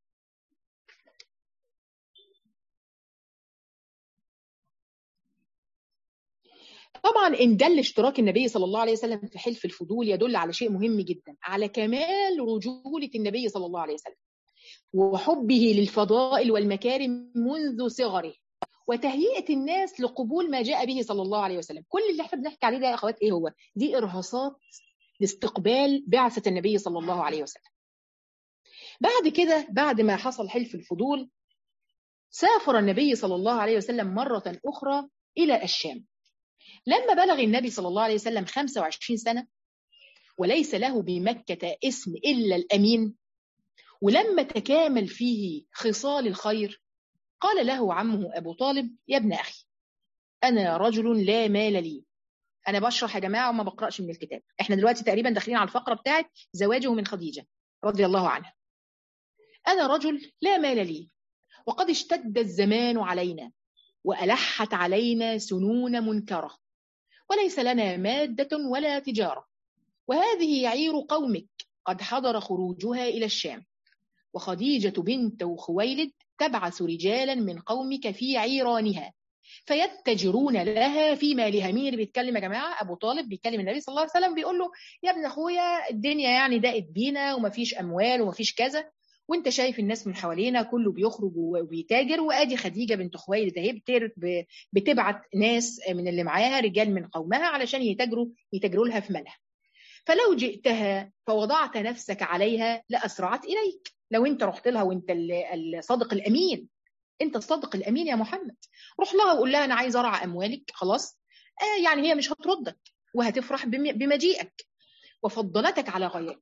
طبعا ان دل اشتراك النبي صلى الله عليه وسلم في حلف الفضول يدل على شيء مهم جدا على كمال رجوله النبي صلى الله عليه وسلم وحبه للفضائل والمكارم منذ صغره وتهيئه الناس لقبول ما جاء به صلى الله عليه وسلم كل اللي احنا بنحكي عليه ده يا اخوات ايه هو دي ارهاصات لاستقبال بعثه النبي صلى الله عليه وسلم بعد كده بعد ما حصل حلف الفضول سافر النبي صلى الله عليه وسلم مره اخرى الى الشام لما بلغ النبي صلى الله عليه وسلم 25 سنة وليس له بمكة اسم إلا الأمين ولما تكامل فيه خصال الخير قال له عمه أبو طالب يا ابن أخي أنا رجل لا مال لي أنا بشرح يا جماعة وما بقرأش من الكتاب إحنا دلوقتي تقريبا داخلين على الفقرة بتاعت زواجه من خديجة رضي الله عنها أنا رجل لا مال لي وقد اشتد الزمان علينا وألحت علينا سنون منكرة وليس لنا مادة ولا تجارة وهذه يعير قومك قد حضر خروجها إلى الشام وخديجة بنت خويلد تبعث رجالا من قومك في عيرانها فيتجرون لها في مالها مين اللي بيتكلم يا جماعة أبو طالب بيتكلم النبي صلى الله عليه وسلم بيقول له يا ابن أخويا الدنيا يعني ضاقت بينا ومفيش أموال ومفيش كذا وانت شايف الناس من حوالينا كله بيخرج وبيتاجر وادي خديجه بنت خويلد اهي بتبعت ناس من اللي معاها رجال من قومها علشان يتاجروا يتاجروا لها في مالها فلو جئتها فوضعت نفسك عليها لاسرعت اليك لو انت رحت لها وانت الصادق الامين انت الصادق الامين يا محمد روح لها وقول لها انا عايز ارعى اموالك خلاص آه يعني هي مش هتردك وهتفرح بمجيئك وفضلتك على غيرك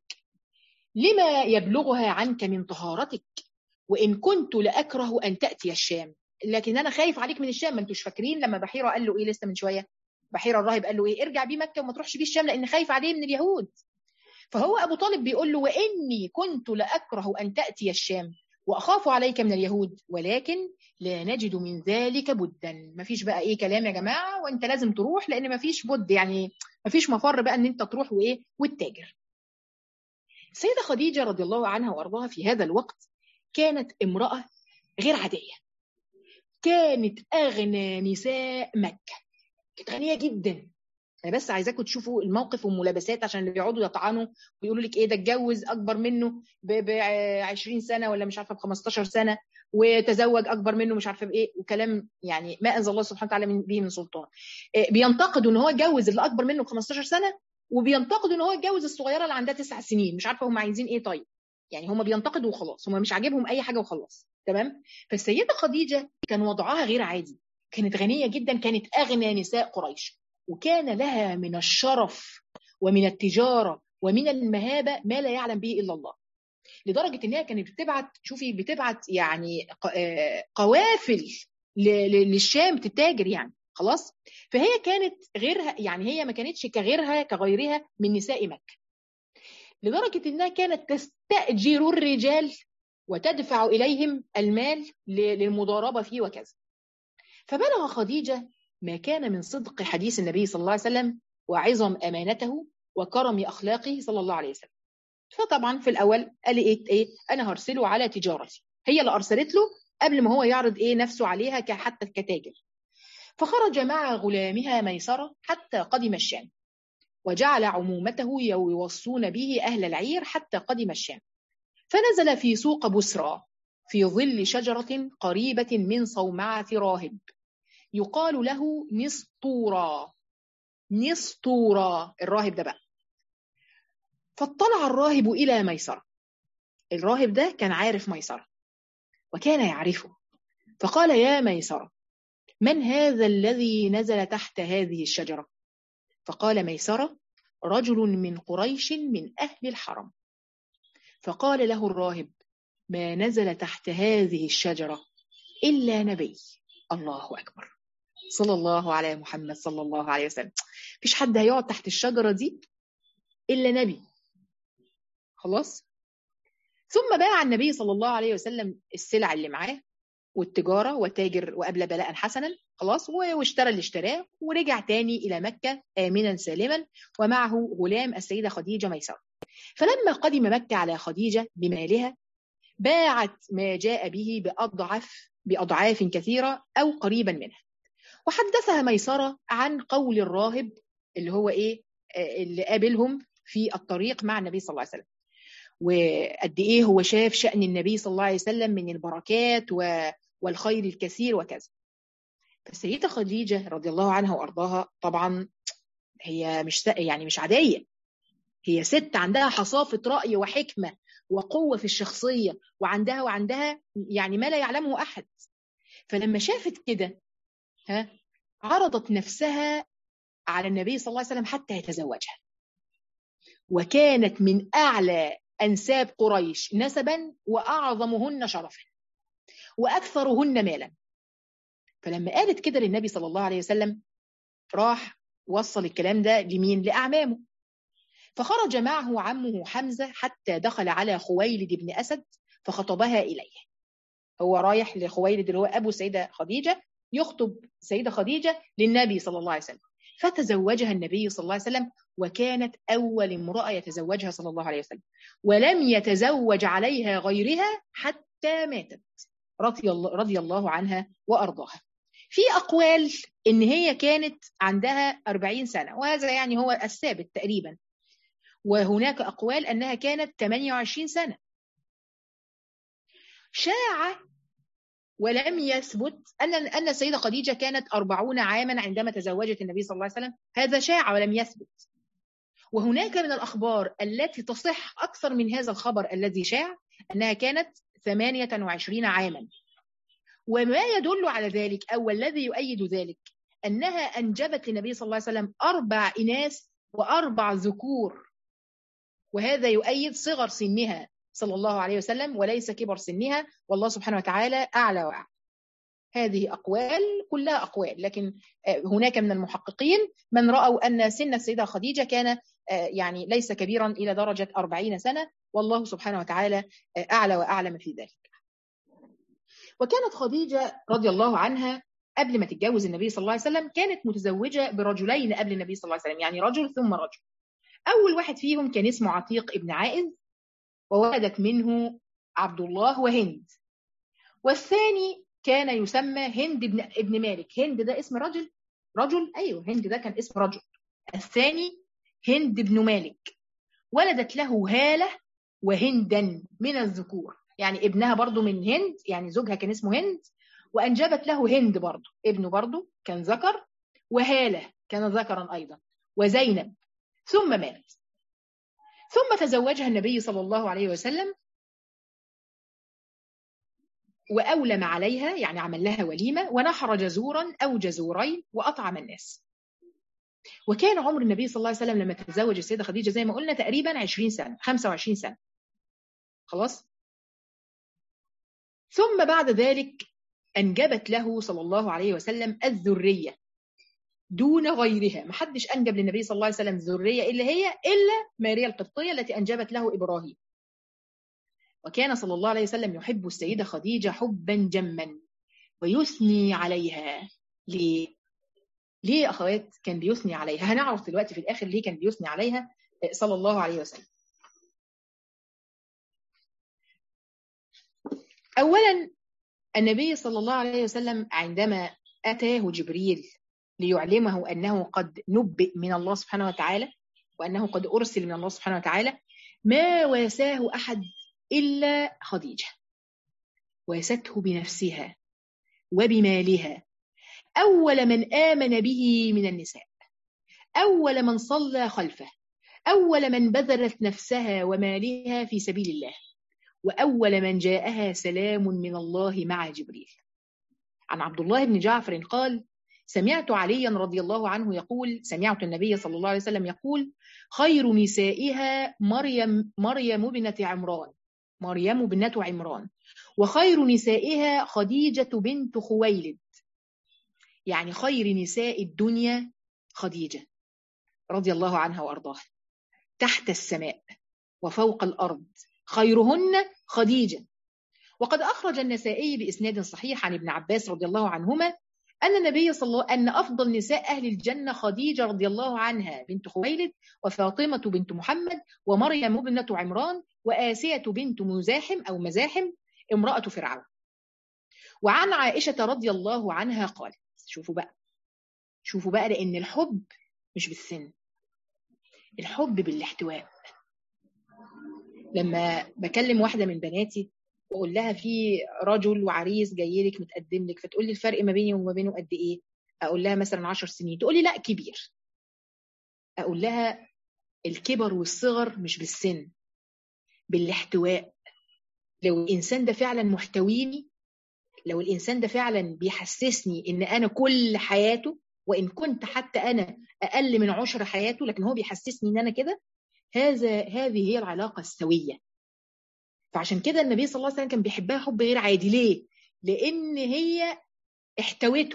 لما يبلغها عنك من طهارتك وإن كنت لأكره أن تأتي الشام لكن أنا خايف عليك من الشام ما انتوش فاكرين لما بحيرة قال له إيه لسه من شوية بحيرة الراهب قال له إيه ارجع بيه مكة وما تروحش بيه الشام لأن خايف عليه من اليهود فهو أبو طالب بيقول له وإني كنت لأكره أن تأتي الشام وأخاف عليك من اليهود ولكن لا نجد من ذلك بدا مفيش بقى إيه كلام يا جماعة وأنت لازم تروح لأن مفيش بد يعني مفيش مفر بقى أن أنت تروح وإيه وتتاجر السيدة خديجة رضي الله عنها وأرضاها في هذا الوقت كانت امرأة غير عادية كانت أغنى نساء مكة كانت غنية جدا انا بس عايزاكم تشوفوا الموقف والملابسات عشان اللي بيقعدوا يطعنوا ويقولوا لك ايه ده اتجوز اكبر منه ب 20 سنه ولا مش عارفه ب 15 سنه وتزوج اكبر منه مش عارفه بايه وكلام يعني ما انزل الله سبحانه وتعالى به من سلطان بينتقدوا ان هو اتجوز اللي اكبر منه ب 15 سنه وبينتقدوا ان هو اتجوز الصغيره اللي عندها تسع سنين مش عارفه هم عايزين ايه طيب يعني هم بينتقدوا وخلاص هم مش عاجبهم اي حاجه وخلاص تمام فالسيده خديجه كان وضعها غير عادي كانت غنيه جدا كانت اغنى نساء قريش وكان لها من الشرف ومن التجاره ومن المهابه ما لا يعلم به الا الله لدرجه ان هي كانت بتبعت شوفي بتبعت يعني قوافل للشام تتاجر يعني خلاص فهي كانت غيرها يعني هي ما كانتش كغيرها كغيرها من نساء مكه لدرجه انها كانت تستاجر الرجال وتدفع اليهم المال للمضاربه فيه وكذا فبلغ خديجه ما كان من صدق حديث النبي صلى الله عليه وسلم وعظم امانته وكرم اخلاقه صلى الله عليه وسلم فطبعا في الاول قال ايه ايه انا هرسله على تجارتي هي اللي ارسلت له قبل ما هو يعرض ايه نفسه عليها حتى كتاجر فخرج مع غلامها ميسره حتى قدم الشام وجعل عمومته يوصون به اهل العير حتى قدم الشام فنزل في سوق بسرى في ظل شجره قريبه من صومعه راهب يقال له نسطورا نسطورا الراهب ده بقى فاطلع الراهب إلى ميسرة الراهب ده كان عارف ميسرة وكان يعرفه فقال يا ميسرة من هذا الذي نزل تحت هذه الشجرة فقال ميسرة رجل من قريش من أهل الحرم فقال له الراهب ما نزل تحت هذه الشجرة إلا نبي الله أكبر صلى الله على محمد صلى الله عليه وسلم مفيش حد هيقعد تحت الشجرة دي إلا نبي خلاص ثم باع النبي صلى الله عليه وسلم السلع اللي معاه والتجارة وتاجر وأبلى بلاء حسنا خلاص واشترى اللي اشتراه ورجع تاني إلى مكة آمنا سالما ومعه غلام السيدة خديجة ميسرة فلما قدم مكة على خديجة بمالها باعت ما جاء به بأضعف بأضعاف كثيرة أو قريبا منها وحدثها ميسرة عن قول الراهب اللي هو إيه اللي قابلهم في الطريق مع النبي صلى الله عليه وسلم وقد ايه هو شاف شأن النبي صلى الله عليه وسلم من البركات والخير الكثير وكذا فالسيدة خديجة رضي الله عنها وأرضاها طبعا هي مش يعني مش عادية هي ست عندها حصافة رأي وحكمة وقوة في الشخصية وعندها وعندها يعني ما لا يعلمه أحد فلما شافت كده ها عرضت نفسها على النبي صلى الله عليه وسلم حتى يتزوجها وكانت من أعلى أنساب قريش نسبا وأعظمهن شرفا وأكثرهن مالا فلما قالت كده للنبي صلى الله عليه وسلم راح وصل الكلام ده لمين لأعمامه فخرج معه عمه حمزة حتى دخل على خويلد بن أسد فخطبها إليه هو رايح لخويلد اللي هو أبو سيدة خديجة يخطب سيدة خديجة للنبي صلى الله عليه وسلم فتزوجها النبي صلى الله عليه وسلم وكانت أول امرأة يتزوجها صلى الله عليه وسلم ولم يتزوج عليها غيرها حتى ماتت رضي الله, رضي الله عنها وأرضاها في أقوال إن هي كانت عندها 40 سنة وهذا يعني هو الثابت تقريبا وهناك أقوال أنها كانت 28 سنة شاع ولم يثبت أن أن السيدة خديجة كانت أربعون عاما عندما تزوجت النبي صلى الله عليه وسلم هذا شاع ولم يثبت وهناك من الأخبار التي تصح أكثر من هذا الخبر الذي شاع أنها كانت 28 عاما وما يدل على ذلك أو الذي يؤيد ذلك أنها أنجبت للنبي صلى الله عليه وسلم أربع إناث وأربع ذكور وهذا يؤيد صغر سنها صلى الله عليه وسلم وليس كبر سنها والله سبحانه وتعالى أعلى وأعلى هذه أقوال كلها أقوال لكن هناك من المحققين من رأوا أن سن السيدة خديجة كان يعني ليس كبيرا إلى درجة أربعين سنة والله سبحانه وتعالى أعلى وأعلم في ذلك وكانت خديجة رضي الله عنها قبل ما تتجوز النبي صلى الله عليه وسلم كانت متزوجة برجلين قبل النبي صلى الله عليه وسلم يعني رجل ثم رجل أول واحد فيهم كان اسمه عتيق ابن عائذ وولدت منه عبد الله وهند والثاني كان يسمى هند ابن ابن مالك هند ده اسم رجل رجل ايوه هند ده كان اسم رجل الثاني هند بن مالك ولدت له هالة وهندا من الذكور يعني ابنها برضو من هند يعني زوجها كان اسمه هند وأنجبت له هند برضو ابنه برضو كان ذكر وهالة كان ذكرا أيضا وزينب ثم مات ثم تزوجها النبي صلى الله عليه وسلم وأولم عليها يعني عمل لها وليمة ونحر جزورا أو جزورين وأطعم الناس وكان عمر النبي صلى الله عليه وسلم لما تزوج السيدة خديجة زي ما قلنا تقريبا 20 سنة 25 سنة خلاص ثم بعد ذلك أنجبت له صلى الله عليه وسلم الذرية دون غيرها ما حدش أنجب للنبي صلى الله عليه وسلم ذرية إلا هي إلا ماريا القبطية التي أنجبت له إبراهيم وكان صلى الله عليه وسلم يحب السيدة خديجة حبا جما ويثني عليها ليه؟ ليه أخوات كان بيثني عليها هنعرف دلوقتي في الآخر ليه كان بيثني عليها صلى الله عليه وسلم أولا النبي صلى الله عليه وسلم عندما أتاه جبريل ليعلمه أنه قد نبئ من الله سبحانه وتعالى وأنه قد أرسل من الله سبحانه وتعالى ما واساه أحد إلا خديجة واسته بنفسها وبمالها أول من آمن به من النساء أول من صلى خلفه أول من بذلت نفسها ومالها في سبيل الله وأول من جاءها سلام من الله مع جبريل عن عبد الله بن جعفر قال سمعت عليا رضي الله عنه يقول سمعت النبي صلى الله عليه وسلم يقول خير نسائها مريم مريم بنت عمران مريم بنت عمران وخير نسائها خديجة بنت خويلد يعني خير نساء الدنيا خديجة رضي الله عنها وأرضاها تحت السماء وفوق الأرض خيرهن خديجة وقد أخرج النسائي بإسناد صحيح عن ابن عباس رضي الله عنهما أن النبي صلى الله أن أفضل نساء أهل الجنة خديجة رضي الله عنها بنت خويلد وفاطمة بنت محمد ومريم ابنة عمران وآسية بنت مزاحم أو مزاحم امرأة فرعون وعن عائشة رضي الله عنها قالت شوفوا بقى شوفوا بقى لأن الحب مش بالسن الحب بالاحتواء لما بكلم واحدة من بناتي واقول لها في رجل وعريس جاي لك متقدم لك فتقول لي الفرق ما بيني وما بينه قد ايه اقول لها مثلا 10 سنين تقول لي لا كبير اقول لها الكبر والصغر مش بالسن بالاحتواء لو الانسان ده فعلا محتويني لو الانسان ده فعلا بيحسسني ان انا كل حياته وان كنت حتى انا اقل من عشر حياته لكن هو بيحسسني ان انا كده هذا هذه هي العلاقه السويه فعشان كده النبي صلى الله عليه وسلم كان بيحبها حب غير عادي ليه لان هي احتوته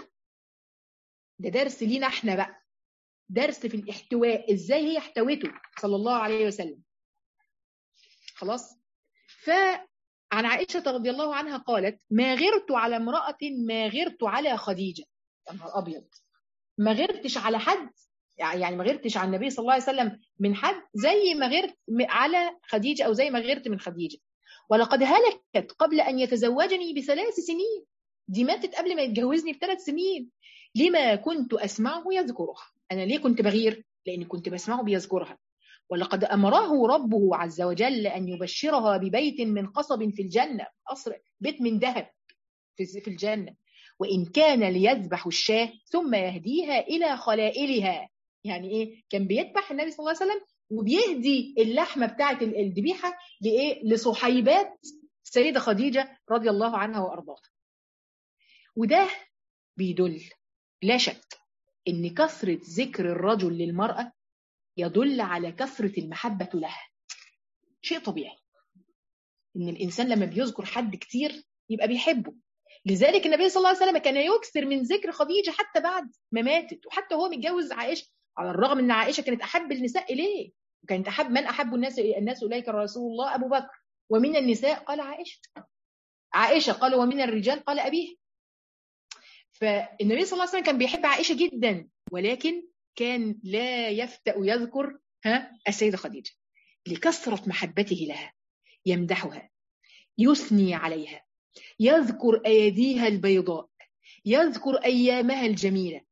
ده درس لينا احنا بقى درس في الاحتواء ازاي هي احتوته صلى الله عليه وسلم خلاص فعن عائشة رضي الله عنها قالت ما غرت على امرأة ما غرت على خديجة يا نهار أبيض ما غرتش على حد يعني ما غرتش على النبي صلى الله عليه وسلم من حد زي ما غرت على خديجة أو زي ما غرت من خديجة ولقد هلكت قبل أن يتزوجني بثلاث سنين دي ماتت قبل ما يتجوزني بثلاث سنين لما كنت أسمعه يذكرها أنا ليه كنت بغير لأني كنت بسمعه بيذكرها ولقد أمره ربه عز وجل أن يبشرها ببيت من قصب في الجنة قصر بيت من ذهب في الجنة وإن كان ليذبح الشاة ثم يهديها إلى خلائلها يعني إيه كان بيذبح النبي صلى الله عليه وسلم وبيهدي اللحمة بتاعة الذبيحة لإيه لصحيبات السيدة خديجة رضي الله عنها وأرضاها وده بيدل لا شك إن كثرة ذكر الرجل للمرأة يدل على كثرة المحبة لها شيء طبيعي إن الإنسان لما بيذكر حد كتير يبقى بيحبه لذلك النبي صلى الله عليه وسلم كان يكثر من ذكر خديجة حتى بعد ما ماتت وحتى هو متجوز عائشة على الرغم ان عائشه كانت احب النساء اليه وكانت احب من احب الناس الناس اليك رسول الله ابو بكر ومن النساء قال عائشه عائشه قال ومن الرجال قال ابيه فالنبي صلى الله عليه وسلم كان بيحب عائشه جدا ولكن كان لا يفتأ يذكر ها السيده خديجه لكثره محبته لها يمدحها يثني عليها يذكر اياديها البيضاء يذكر ايامها الجميله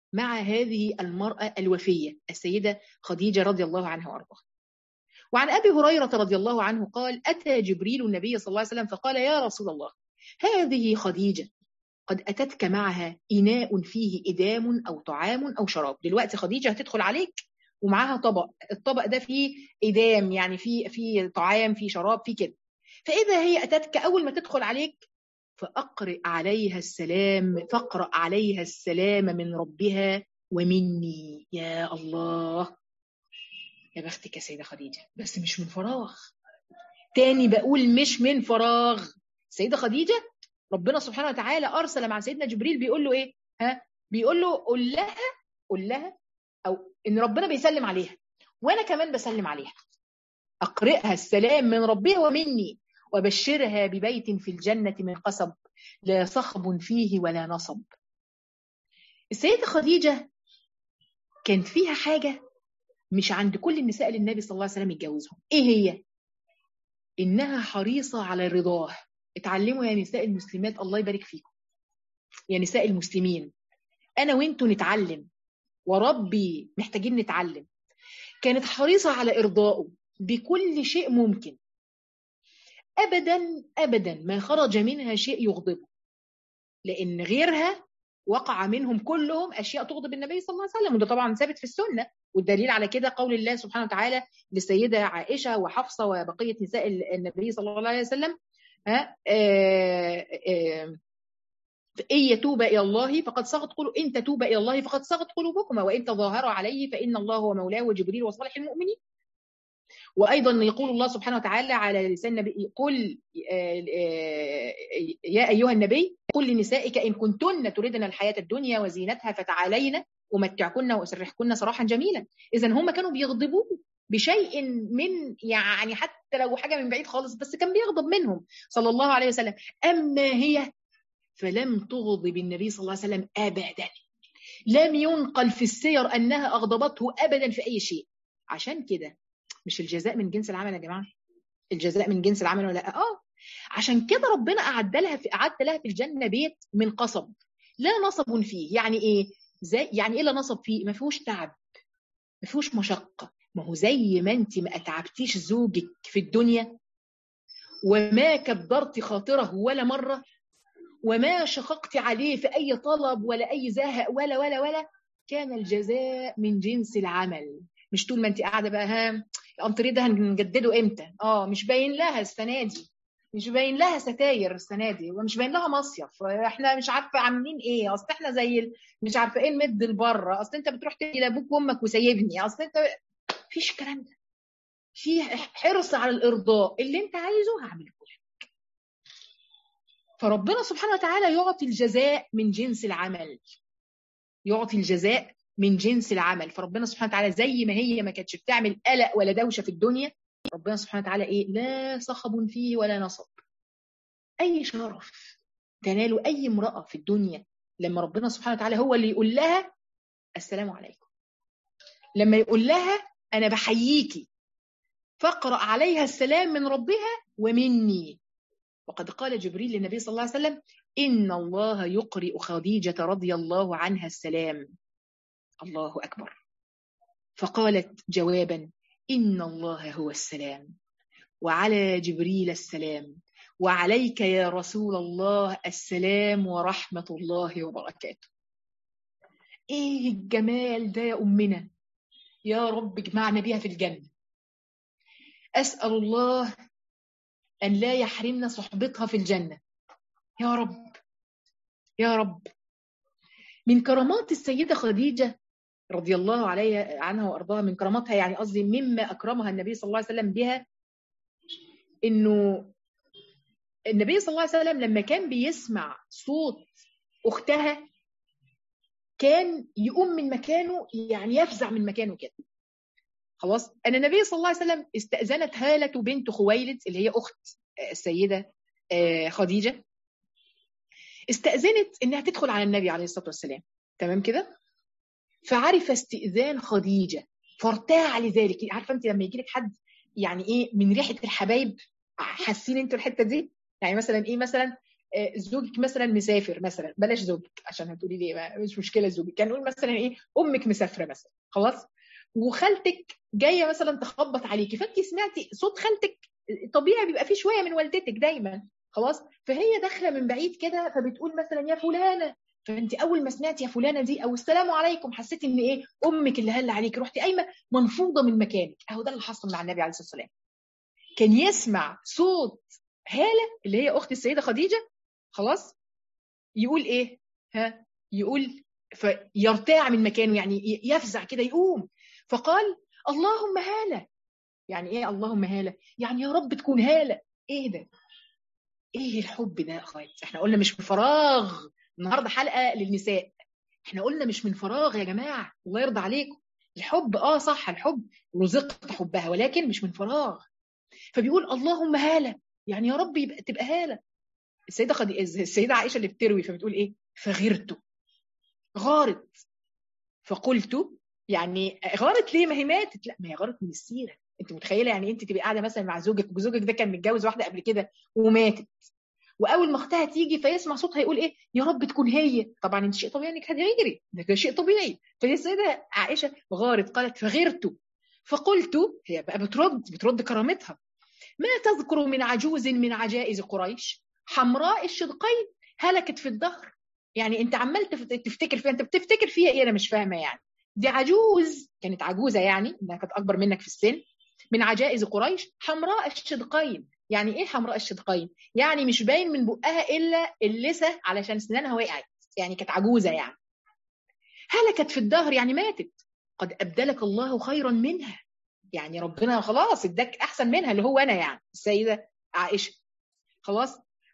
مع هذه المرأة الوفية السيدة خديجة رضي الله عنها وأرضاها وعن أبي هريرة رضي الله عنه قال أتى جبريل النبي صلى الله عليه وسلم فقال يا رسول الله هذه خديجة قد أتتك معها إناء فيه إدام أو طعام أو شراب دلوقتي خديجة هتدخل عليك ومعاها طبق الطبق ده فيه إدام يعني فيه فيه طعام فيه شراب فيه كده فإذا هي أتتك أول ما تدخل عليك فأقرئ عليها السلام فاقرأ عليها السلام من ربها ومني يا الله يا بختك يا سيدة خديجة بس مش من فراغ تاني بقول مش من فراغ سيدة خديجة ربنا سبحانه وتعالى أرسل مع سيدنا جبريل بيقول له إيه ها بيقول له قول لها قول لها أو إن ربنا بيسلم عليها وأنا كمان بسلم عليها أقرئها السلام من ربها ومني وبشرها ببيت في الجنة من قصب لا صخب فيه ولا نصب السيدة خديجة كانت فيها حاجة مش عند كل النساء اللي النبي صلى الله عليه وسلم يتجوزهم ايه هي انها حريصة على رضاه اتعلموا يا نساء المسلمات الله يبارك فيكم يا نساء المسلمين انا وانتوا نتعلم وربي محتاجين نتعلم كانت حريصة على ارضائه بكل شيء ممكن ابدا ابدا ما خرج منها شيء يغضبه لان غيرها وقع منهم كلهم اشياء تغضب النبي صلى الله عليه وسلم وده طبعا ثابت في السنه والدليل على كده قول الله سبحانه وتعالى للسيده عائشه وحفصه وبقيه نساء النبي صلى الله عليه وسلم ها إن يتوب إلى الله فقد صغت قلوب إن تتوب إلى الله فقد صغت قلوبكما وإن تظاهروا عليه فإن الله هو مولاه وجبريل وصالح المؤمنين وايضا يقول الله سبحانه وتعالى على لسان النبي قل يا ايها النبي قل لنسائك ان كنتن تردن الحياه الدنيا وزينتها فتعالين امتعكن واسرحكن سراحا جميلا اذا هم كانوا بيغضبوه بشيء من يعني حتى لو حاجه من بعيد خالص بس كان بيغضب منهم صلى الله عليه وسلم اما هي فلم تغضب النبي صلى الله عليه وسلم ابدا لم ينقل في السير انها اغضبته ابدا في اي شيء عشان كده مش الجزاء من جنس العمل يا جماعه الجزاء من جنس العمل ولا لا اه عشان كده ربنا اعد لها في اعد لها في الجنه بيت من قصب لا نصب فيه يعني ايه زي يعني ايه لا نصب فيه ما فيهوش تعب ما فيهوش مشقه ما هو زي ما انت ما اتعبتيش زوجك في الدنيا وما كبرت خاطره ولا مره وما شققت عليه في اي طلب ولا اي زهق ولا ولا ولا كان الجزاء من جنس العمل مش طول ما انت قاعده بقى ها الانتريه ده هنجدده امتى اه مش باين لها السنه دي مش باين لها ستاير السنه دي ومش باين لها مصيف احنا مش عارفه عاملين ايه اصل احنا زي مش عارفه ايه نمد لبره اصل انت بتروح تجي لابوك وامك وسايبني اصل انت مفيش الكلام ده في حرص على الارضاء اللي انت عايزه هعمله لك فربنا سبحانه وتعالى يعطي الجزاء من جنس العمل يعطي الجزاء من جنس العمل فربنا سبحانه وتعالى زي ما هي ما كانتش بتعمل قلق ولا دوشه في الدنيا ربنا سبحانه وتعالى ايه لا صخب فيه ولا نصب اي شرف تنال اي امراه في الدنيا لما ربنا سبحانه وتعالى هو اللي يقول لها السلام عليكم لما يقول لها انا بحييكي فاقرا عليها السلام من ربها ومني وقد قال جبريل للنبي صلى الله عليه وسلم ان الله يقرئ خديجه رضي الله عنها السلام الله اكبر فقالت جوابا ان الله هو السلام وعلى جبريل السلام وعليك يا رسول الله السلام ورحمه الله وبركاته ايه الجمال ده يا امنا يا رب اجمعنا بها في الجنه اسال الله ان لا يحرمنا صحبتها في الجنه يا رب يا رب من كرامات السيده خديجه رضي الله عليها عنها وارضاها من كراماتها يعني قصدي مما اكرمها النبي صلى الله عليه وسلم بها انه النبي صلى الله عليه وسلم لما كان بيسمع صوت اختها كان يقوم من مكانه يعني يفزع من مكانه كده خلاص ان النبي صلى الله عليه وسلم استاذنت هاله بنت خويلد اللي هي اخت السيده خديجه استاذنت انها تدخل على النبي عليه الصلاه والسلام تمام كده فعرف استئذان خديجه فارتاع لذلك عارفه انت لما يجي لك حد يعني ايه من ريحه الحبايب حاسين انتوا الحته دي يعني مثلا ايه مثلا زوجك مثلا مسافر مثلا بلاش زوجك عشان هتقولي لي مش مشكله زوجك كان نقول مثلا ايه امك مسافره مثلا خلاص وخالتك جايه مثلا تخبط عليكي فانت سمعتي صوت خالتك طبيعي بيبقى فيه شويه من والدتك دايما خلاص فهي داخله من بعيد كده فبتقول مثلا يا فلانه فانت اول ما سمعتي يا فلانه دي او السلام عليكم حسيتي ان ايه امك اللي هل عليك رحتي قايمه منفوضه من مكانك اهو ده اللي حصل مع النبي عليه الصلاه والسلام كان يسمع صوت هاله اللي هي اخت السيده خديجه خلاص يقول ايه ها يقول فيرتاع من مكانه يعني يفزع كده يقوم فقال اللهم هاله يعني ايه اللهم هاله يعني يا رب تكون هاله ايه ده ايه الحب ده يا اخوات احنا قلنا مش من فراغ النهارده حلقه للنساء احنا قلنا مش من فراغ يا جماعه الله يرضى عليكم الحب اه صح الحب رزقت حبها ولكن مش من فراغ فبيقول اللهم هاله يعني يا رب يبقى تبقى هاله السيده خدي السيده عائشه اللي بتروي فبتقول ايه فغرت غارت فقلت يعني غارت ليه ما هي ماتت لا ما هي غارت من السيره انت متخيله يعني انت تبقي قاعده مثلا مع زوجك وزوجك ده كان متجوز واحده قبل كده وماتت واول ما اختها تيجي فيسمع صوتها يقول ايه يا رب تكون هي طبعا انت شيء طبيعي انك هتغيري ده شيء طبيعي فهي السيده عائشه غارت قالت فغرت فقلت هي بقى بترد بترد كرامتها ما تذكر من عجوز من عجائز قريش حمراء الشدقين هلكت في الدهر يعني انت عمال تفتكر فيها انت بتفتكر فيها ايه انا مش فاهمه يعني دي عجوز كانت عجوزه يعني انها كانت اكبر منك في السن من عجائز قريش حمراء الشدقين يعني ايه حمراء الشدقين يعني مش باين من بقها الا اللثه علشان اسنانها وقعت يعني كانت عجوزه يعني هلكت في الدهر يعني ماتت قد ابدلك الله خيرا منها يعني ربنا خلاص اداك احسن منها اللي هو انا يعني السيده عائشه خلاص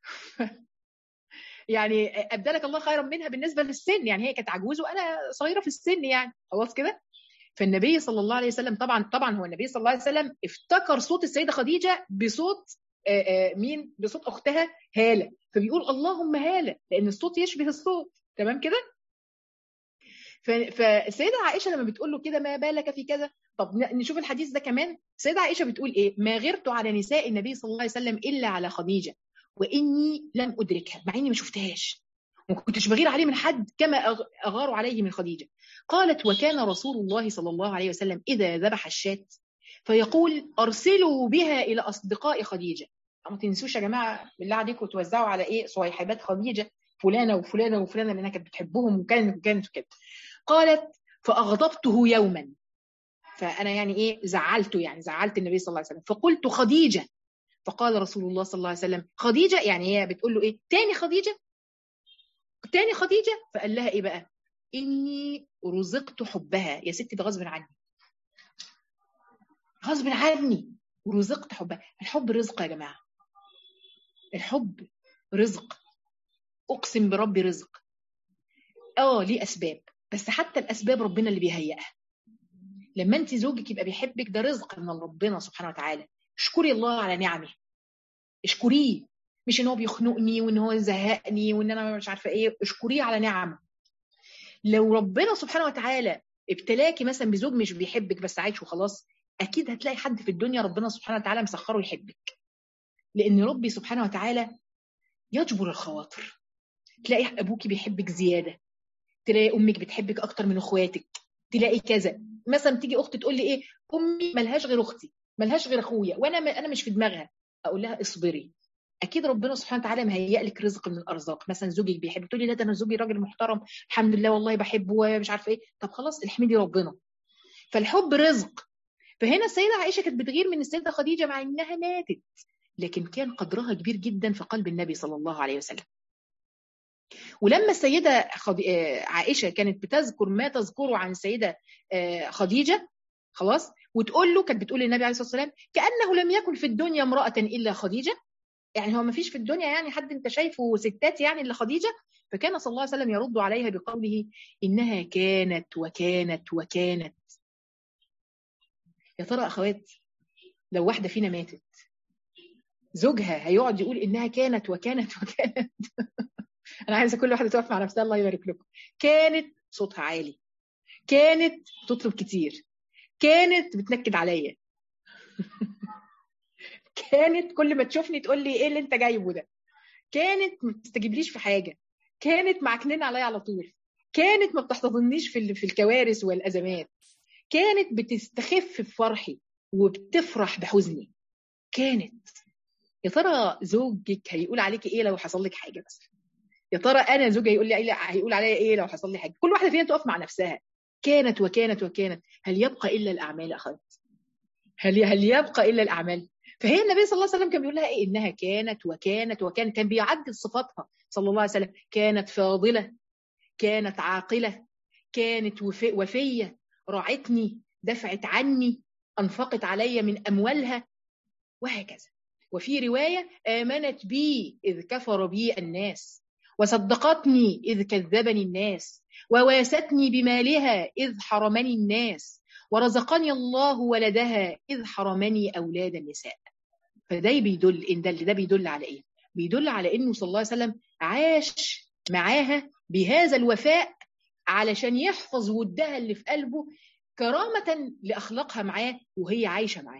يعني ابدلك الله خيرا منها بالنسبه للسن يعني هي كانت عجوز وانا صغيره في السن يعني خلاص كده فالنبي صلى الله عليه وسلم طبعا طبعا هو النبي صلى الله عليه وسلم افتكر صوت السيده خديجه بصوت آآ آآ مين بصوت اختها هاله فبيقول اللهم هاله لان الصوت يشبه الصوت تمام كده فالسيده عائشه لما بتقول له كده ما بالك في كذا طب نشوف الحديث ده كمان السيده عائشه بتقول ايه ما غرت على نساء النبي صلى الله عليه وسلم الا على خديجه واني لم ادركها مع اني ما شفتهاش وما كنتش بغير عليه من حد كما اغار عليه من خديجه قالت وكان رسول الله صلى الله عليه وسلم اذا ذبح الشاة فيقول ارسلوا بها الى اصدقاء خديجه ما تنسوش يا جماعه بالله عليكم توزعوا على ايه صويحبات خديجه فلانه وفلانه وفلانه لانها كانت بتحبهم وكانت وكانت وكده قالت فاغضبته يوما فانا يعني ايه زعلته يعني زعلت النبي صلى الله عليه وسلم فقلت خديجه فقال رسول الله صلى الله عليه وسلم خديجه يعني هي بتقول له ايه تاني خديجه تاني خديجه فقال لها ايه بقى اني رزقت حبها يا ستي ده غصب عني غصب عني ورزقت حبها الحب رزق يا جماعه الحب رزق اقسم بربي رزق اه ليه اسباب بس حتى الاسباب ربنا اللي بيهيئها لما انت زوجك يبقى بيحبك ده رزق من ربنا سبحانه وتعالى اشكري الله على نعمه اشكريه مش ان هو بيخنقني وان هو يزهقني وان انا مش عارفه ايه اشكريه على نعمه لو ربنا سبحانه وتعالى ابتلاكي مثلا بزوج مش بيحبك بس عايش وخلاص اكيد هتلاقي حد في الدنيا ربنا سبحانه وتعالى مسخره يحبك لان ربي سبحانه وتعالى يجبر الخواطر تلاقي ابوكي بيحبك زياده تلاقي امك بتحبك اكتر من اخواتك تلاقي كذا مثلا تيجي اخت تقول لي ايه امي ملهاش غير اختي ملهاش غير اخويا وانا انا مش في دماغها اقول لها اصبري اكيد ربنا سبحانه وتعالى مهيئ لك رزق من الارزاق مثلا زوجك بيحب تقولي لا ده انا زوجي راجل محترم الحمد لله والله بحبه ومش عارفه ايه طب خلاص احمدي ربنا فالحب رزق فهنا السيده عائشه كانت بتغير من السيده خديجه مع انها ماتت لكن كان قدرها كبير جدا في قلب النبي صلى الله عليه وسلم ولما السيده عائشه كانت بتذكر ما تذكره عن السيده خديجه خلاص وتقول له كانت بتقول للنبي عليه الصلاه والسلام كانه لم يكن في الدنيا امراه الا خديجه يعني هو ما فيش في الدنيا يعني حد انت شايفه ستات يعني الا خديجه فكان صلى الله عليه وسلم يرد عليها بقوله انها كانت وكانت وكانت يا ترى اخوات لو واحده فينا ماتت زوجها هيقعد يقول انها كانت وكانت وكانت انا عايزه كل واحده تقف مع نفسها الله يبارك لكم كانت صوتها عالي كانت تطلب كتير كانت بتنكد عليا كانت كل ما تشوفني تقول لي ايه اللي انت جايبه ده كانت ما بتستجيبليش في حاجه كانت معكنين عليا على طول كانت ما بتحتضنيش في في الكوارث والازمات كانت بتستخف في فرحي وبتفرح بحزني كانت يا ترى زوجك هيقول عليك ايه لو حصل لك حاجه مثلا يا ترى انا زوجي هيقول لي هيقول عليا ايه لو حصل لي حاجه كل واحده فينا تقف مع نفسها كانت وكانت وكانت هل يبقى الا الاعمال اخوات هل هل يبقى الا الاعمال فهي النبي صلى الله عليه وسلم كان بيقول لها ايه انها كانت وكانت وكانت كان بيعدد صفاتها صلى الله عليه وسلم كانت فاضله كانت عاقله كانت وفي وفيه راعتني دفعت عني انفقت علي من اموالها وهكذا وفي روايه امنت بي اذ كفر بي الناس وصدقتني اذ كذبني الناس وواستني بمالها اذ حرمني الناس ورزقني الله ولدها اذ حرمني اولاد النساء فده بيدل ان ده ده بيدل على ايه بيدل على انه صلى الله عليه وسلم عاش معاها بهذا الوفاء علشان يحفظ ودها اللي في قلبه كرامة لأخلاقها معاه وهي عايشة معاه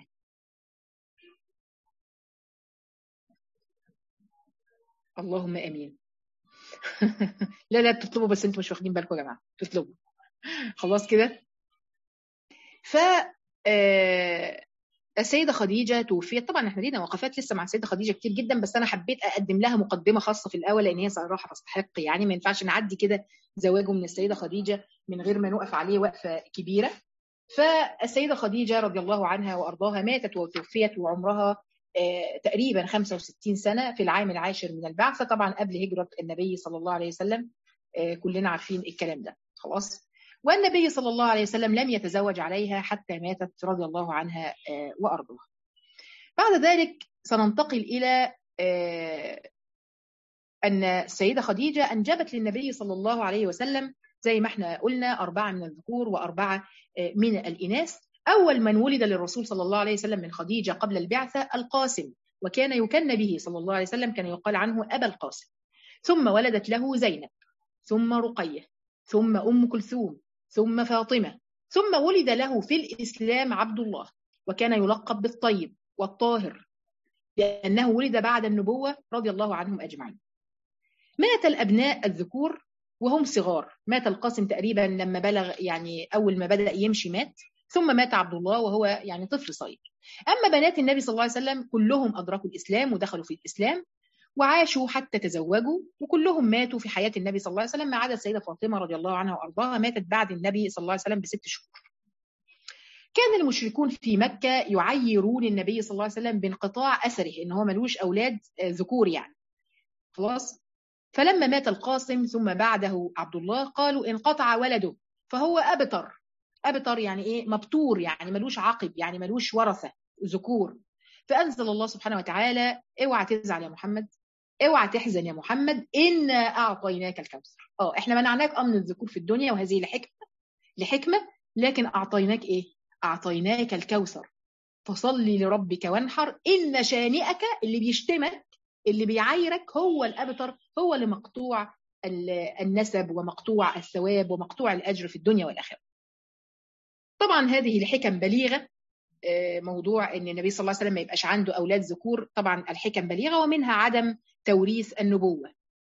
اللهم امين لا لا تطلبوا بس انتوا مش واخدين بالكم يا جماعه تطلبوا خلاص كده ف السيده خديجه توفيت طبعا احنا لينا وقفات لسه مع السيده خديجه كتير جدا بس انا حبيت اقدم لها مقدمه خاصه في الاول لان هي صراحه تستحق يعني ما ينفعش نعدي كده زواجه من السيده خديجه من غير ما نقف عليه وقفه كبيره فالسيده خديجه رضي الله عنها وارضاها ماتت وتوفيت وعمرها تقريبا 65 سنه في العام العاشر من البعثه طبعا قبل هجره النبي صلى الله عليه وسلم كلنا عارفين الكلام ده خلاص والنبي صلى الله عليه وسلم لم يتزوج عليها حتى ماتت رضي الله عنها وارضاها بعد ذلك سننتقل الى ان السيده خديجه انجبت للنبي صلى الله عليه وسلم زي ما احنا قلنا اربعه من الذكور واربعه من الاناث أول من ولد للرسول صلى الله عليه وسلم من خديجة قبل البعثة القاسم وكان يكن به صلى الله عليه وسلم كان يقال عنه أبا القاسم ثم ولدت له زينب ثم رقية ثم أم كلثوم ثم فاطمة ثم ولد له في الإسلام عبد الله وكان يلقب بالطيب والطاهر لأنه ولد بعد النبوة رضي الله عنهم أجمعين مات الأبناء الذكور وهم صغار مات القاسم تقريبا لما بلغ يعني أول ما بدأ يمشي مات ثم مات عبد الله وهو يعني طفل صغير أما بنات النبي صلى الله عليه وسلم كلهم أدركوا الإسلام ودخلوا في الإسلام وعاشوا حتى تزوجوا وكلهم ماتوا في حياة النبي صلى الله عليه وسلم ما عدا السيدة فاطمة رضي الله عنها وأرضاها ماتت بعد النبي صلى الله عليه وسلم بست شهور كان المشركون في مكة يعيرون النبي صلى الله عليه وسلم بانقطاع أثره إن هو ملوش أولاد ذكور يعني خلاص فلما مات القاسم ثم بعده عبد الله قالوا انقطع ولده فهو أبتر أبتر يعني إيه مبتور يعني ملوش عقب يعني ملوش ورثة ذكور فأنزل الله سبحانه وتعالى اوعى تزعل يا محمد اوعى تحزن يا محمد إنا أعطيناك الكوثر اه احنا منعناك أمن الذكور في الدنيا وهذه لحكمة لحكمة لكن أعطيناك إيه أعطيناك الكوثر فصلي لربك وانحر إن شانئك اللي بيشتمك اللي بيعايرك هو الأبتر هو اللي مقطوع النسب ومقطوع الثواب ومقطوع الأجر في الدنيا والآخرة طبعا هذه الحكم بليغة موضوع ان النبي صلى الله عليه وسلم ما يبقاش عنده اولاد ذكور طبعا الحكم بليغه ومنها عدم توريث النبوه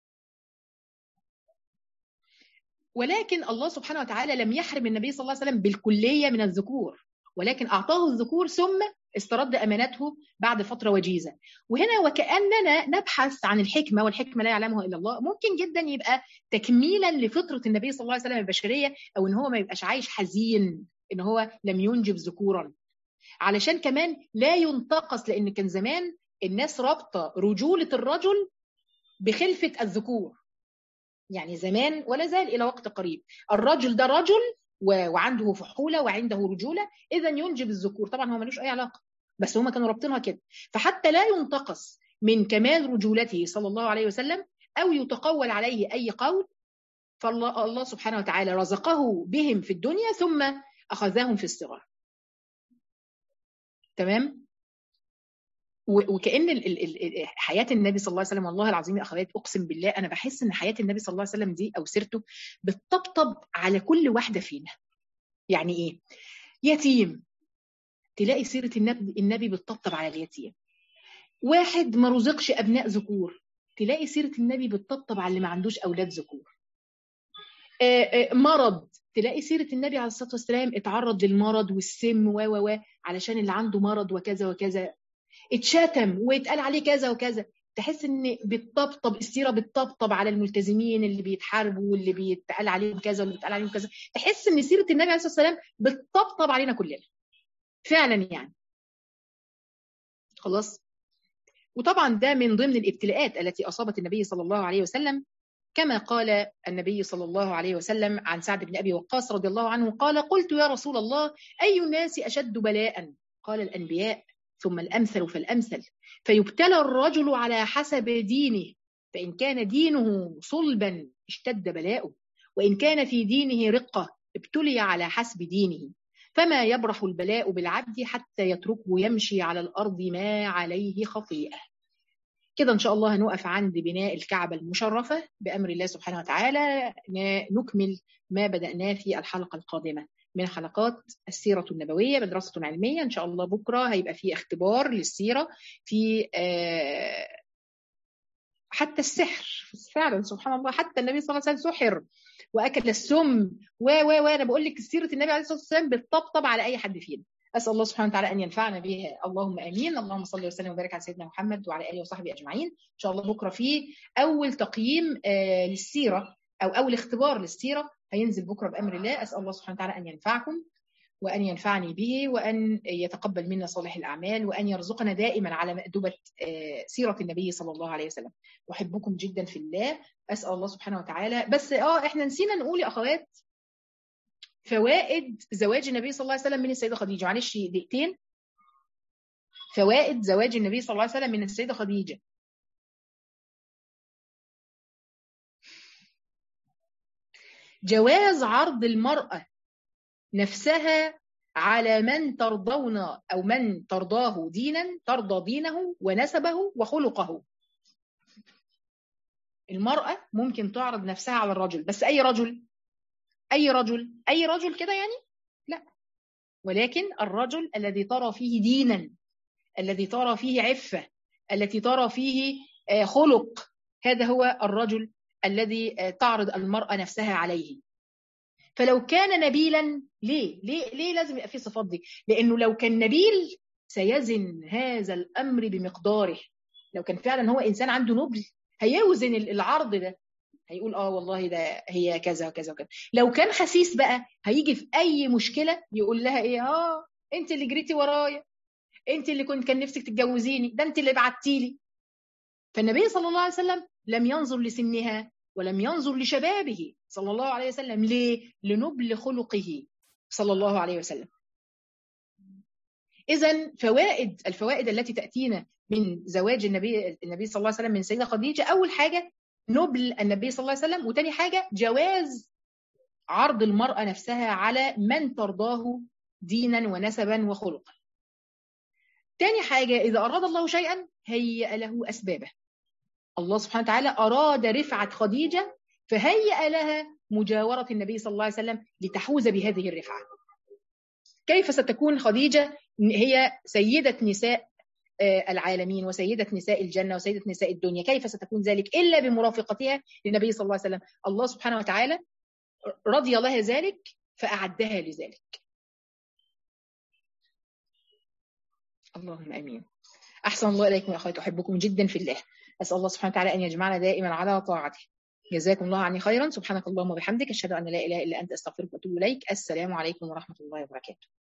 ولكن الله سبحانه وتعالى لم يحرم النبي صلى الله عليه وسلم بالكليه من الذكور ولكن اعطاه الذكور ثم استرد امانته بعد فتره وجيزه وهنا وكاننا نبحث عن الحكمه والحكمه لا يعلمها الا الله ممكن جدا يبقى تكميلا لفطره النبي صلى الله عليه وسلم البشريه او ان هو ما يبقاش عايش حزين ان هو لم ينجب ذكورا علشان كمان لا ينتقص لان كان زمان الناس رابطه رجوله الرجل بخلفه الذكور يعني زمان ولا زال الى وقت قريب الرجل ده رجل وعنده فحوله وعنده رجوله اذا ينجب الذكور طبعا هو ملوش اي علاقه بس هم كانوا رابطينها كده فحتى لا ينتقص من كمال رجولته صلى الله عليه وسلم او يتقول عليه اي قول فالله الله سبحانه وتعالى رزقه بهم في الدنيا ثم اخذهم في الصغر تمام وكان ال ال ال حياه النبي صلى الله عليه وسلم والله العظيم يا اخوات اقسم بالله انا بحس ان حياه النبي صلى الله عليه وسلم دي او سيرته بتطبطب على كل واحده فينا يعني ايه يتيم تلاقي سيره النبي النبي بتطبطب على اليتيم واحد ما رزقش ابناء ذكور تلاقي سيره النبي بتطبطب على اللي ما عندوش اولاد ذكور مرض تلاقي سيره النبي عليه الصلاه والسلام اتعرض للمرض والسم و و و علشان اللي عنده مرض وكذا وكذا اتشتم واتقال عليه كذا وكذا تحس ان بتطبطب السيره بتطبطب على الملتزمين اللي بيتحاربوا واللي بيتقال عليهم كذا واللي بيتقال عليهم كذا تحس ان سيره النبي عليه الصلاه والسلام بتطبطب علينا كلنا فعلا يعني خلاص وطبعا ده من ضمن الابتلاءات التي اصابت النبي صلى الله عليه وسلم كما قال النبي صلى الله عليه وسلم عن سعد بن ابي وقاص رضي الله عنه قال قلت يا رسول الله اي الناس اشد بلاء قال الانبياء ثم الامثل فالامثل فيبتلى الرجل على حسب دينه فان كان دينه صلبا اشتد بلاؤه وان كان في دينه رقه ابتلي على حسب دينه فما يبرح البلاء بالعبد حتى يتركه يمشي على الارض ما عليه خطيئه كده ان شاء الله هنقف عند بناء الكعبه المشرفه بامر الله سبحانه وتعالى نكمل ما بداناه في الحلقه القادمه من حلقات السيره النبويه مدرسه علميه ان شاء الله بكره هيبقى في اختبار للسيره في حتى السحر فعلا سبحان الله حتى النبي صلى الله عليه وسلم سحر واكل السم و و و انا بقول لك سيره النبي عليه الصلاه والسلام بتطبطب على اي حد فينا اسال الله سبحانه وتعالى ان ينفعنا بها اللهم امين اللهم صل وسلم وبارك على سيدنا محمد وعلى اله وصحبه اجمعين ان شاء الله بكره في اول تقييم آه للسيره او اول اختبار للسيره هينزل بكره بامر الله اسال الله سبحانه وتعالى ان ينفعكم وان ينفعني به وان يتقبل منا صالح الاعمال وان يرزقنا دائما على مأدبه آه سيره النبي صلى الله عليه وسلم احبكم جدا في الله اسال الله سبحانه وتعالى بس اه احنا نسينا نقول يا اخوات فوائد زواج النبي صلى الله عليه وسلم من السيده خديجه معلش دقيقتين فوائد زواج النبي صلى الله عليه وسلم من السيده خديجه جواز عرض المراه نفسها على من ترضون او من ترضاه دينا ترضى دينه ونسبه وخلقه المراه ممكن تعرض نفسها على الرجل بس اي رجل أي رجل أي رجل كده يعني لا ولكن الرجل الذي ترى فيه دينا الذي ترى فيه عفة التي ترى فيه خلق هذا هو الرجل الذي تعرض المرأة نفسها عليه فلو كان نبيلا ليه ليه ليه لازم يبقى فيه صفات دي لانه لو كان نبيل سيزن هذا الامر بمقداره لو كان فعلا هو انسان عنده نبل هيوزن العرض ده هيقول اه والله ده هي كذا وكذا وكذا لو كان خسيس بقى هيجي في اي مشكله يقول لها ايه اه انت اللي جريتي ورايا انت اللي كنت كان نفسك تتجوزيني ده انت اللي بعتي لي فالنبي صلى الله عليه وسلم لم ينظر لسنها ولم ينظر لشبابه صلى الله عليه وسلم ليه لنبل خلقه صلى الله عليه وسلم اذا فوائد الفوائد التي تاتينا من زواج النبي النبي صلى الله عليه وسلم من سيده خديجه اول حاجه نبل النبي صلى الله عليه وسلم وتاني حاجة جواز عرض المرأة نفسها على من ترضاه دينا ونسبا وخلقا تاني حاجة إذا أراد الله شيئا هيأ له أسبابه الله سبحانه وتعالى أراد رفعة خديجة فهيأ لها مجاورة النبي صلى الله عليه وسلم لتحوز بهذه الرفعة كيف ستكون خديجة هي سيدة نساء العالمين وسيدة نساء الجنة وسيدة نساء الدنيا كيف ستكون ذلك إلا بمرافقتها للنبي صلى الله عليه وسلم الله سبحانه وتعالى رضي لها ذلك فأعدها لذلك اللهم امين احسن الله اليكم يا اخواتي احبكم جدا في الله اسال الله سبحانه وتعالى ان يجمعنا دائما على طاعته جزاكم الله عني خيرا سبحانك اللهم وبحمدك اشهد ان لا اله الا انت استغفرك واتوب اليك السلام عليكم ورحمه الله وبركاته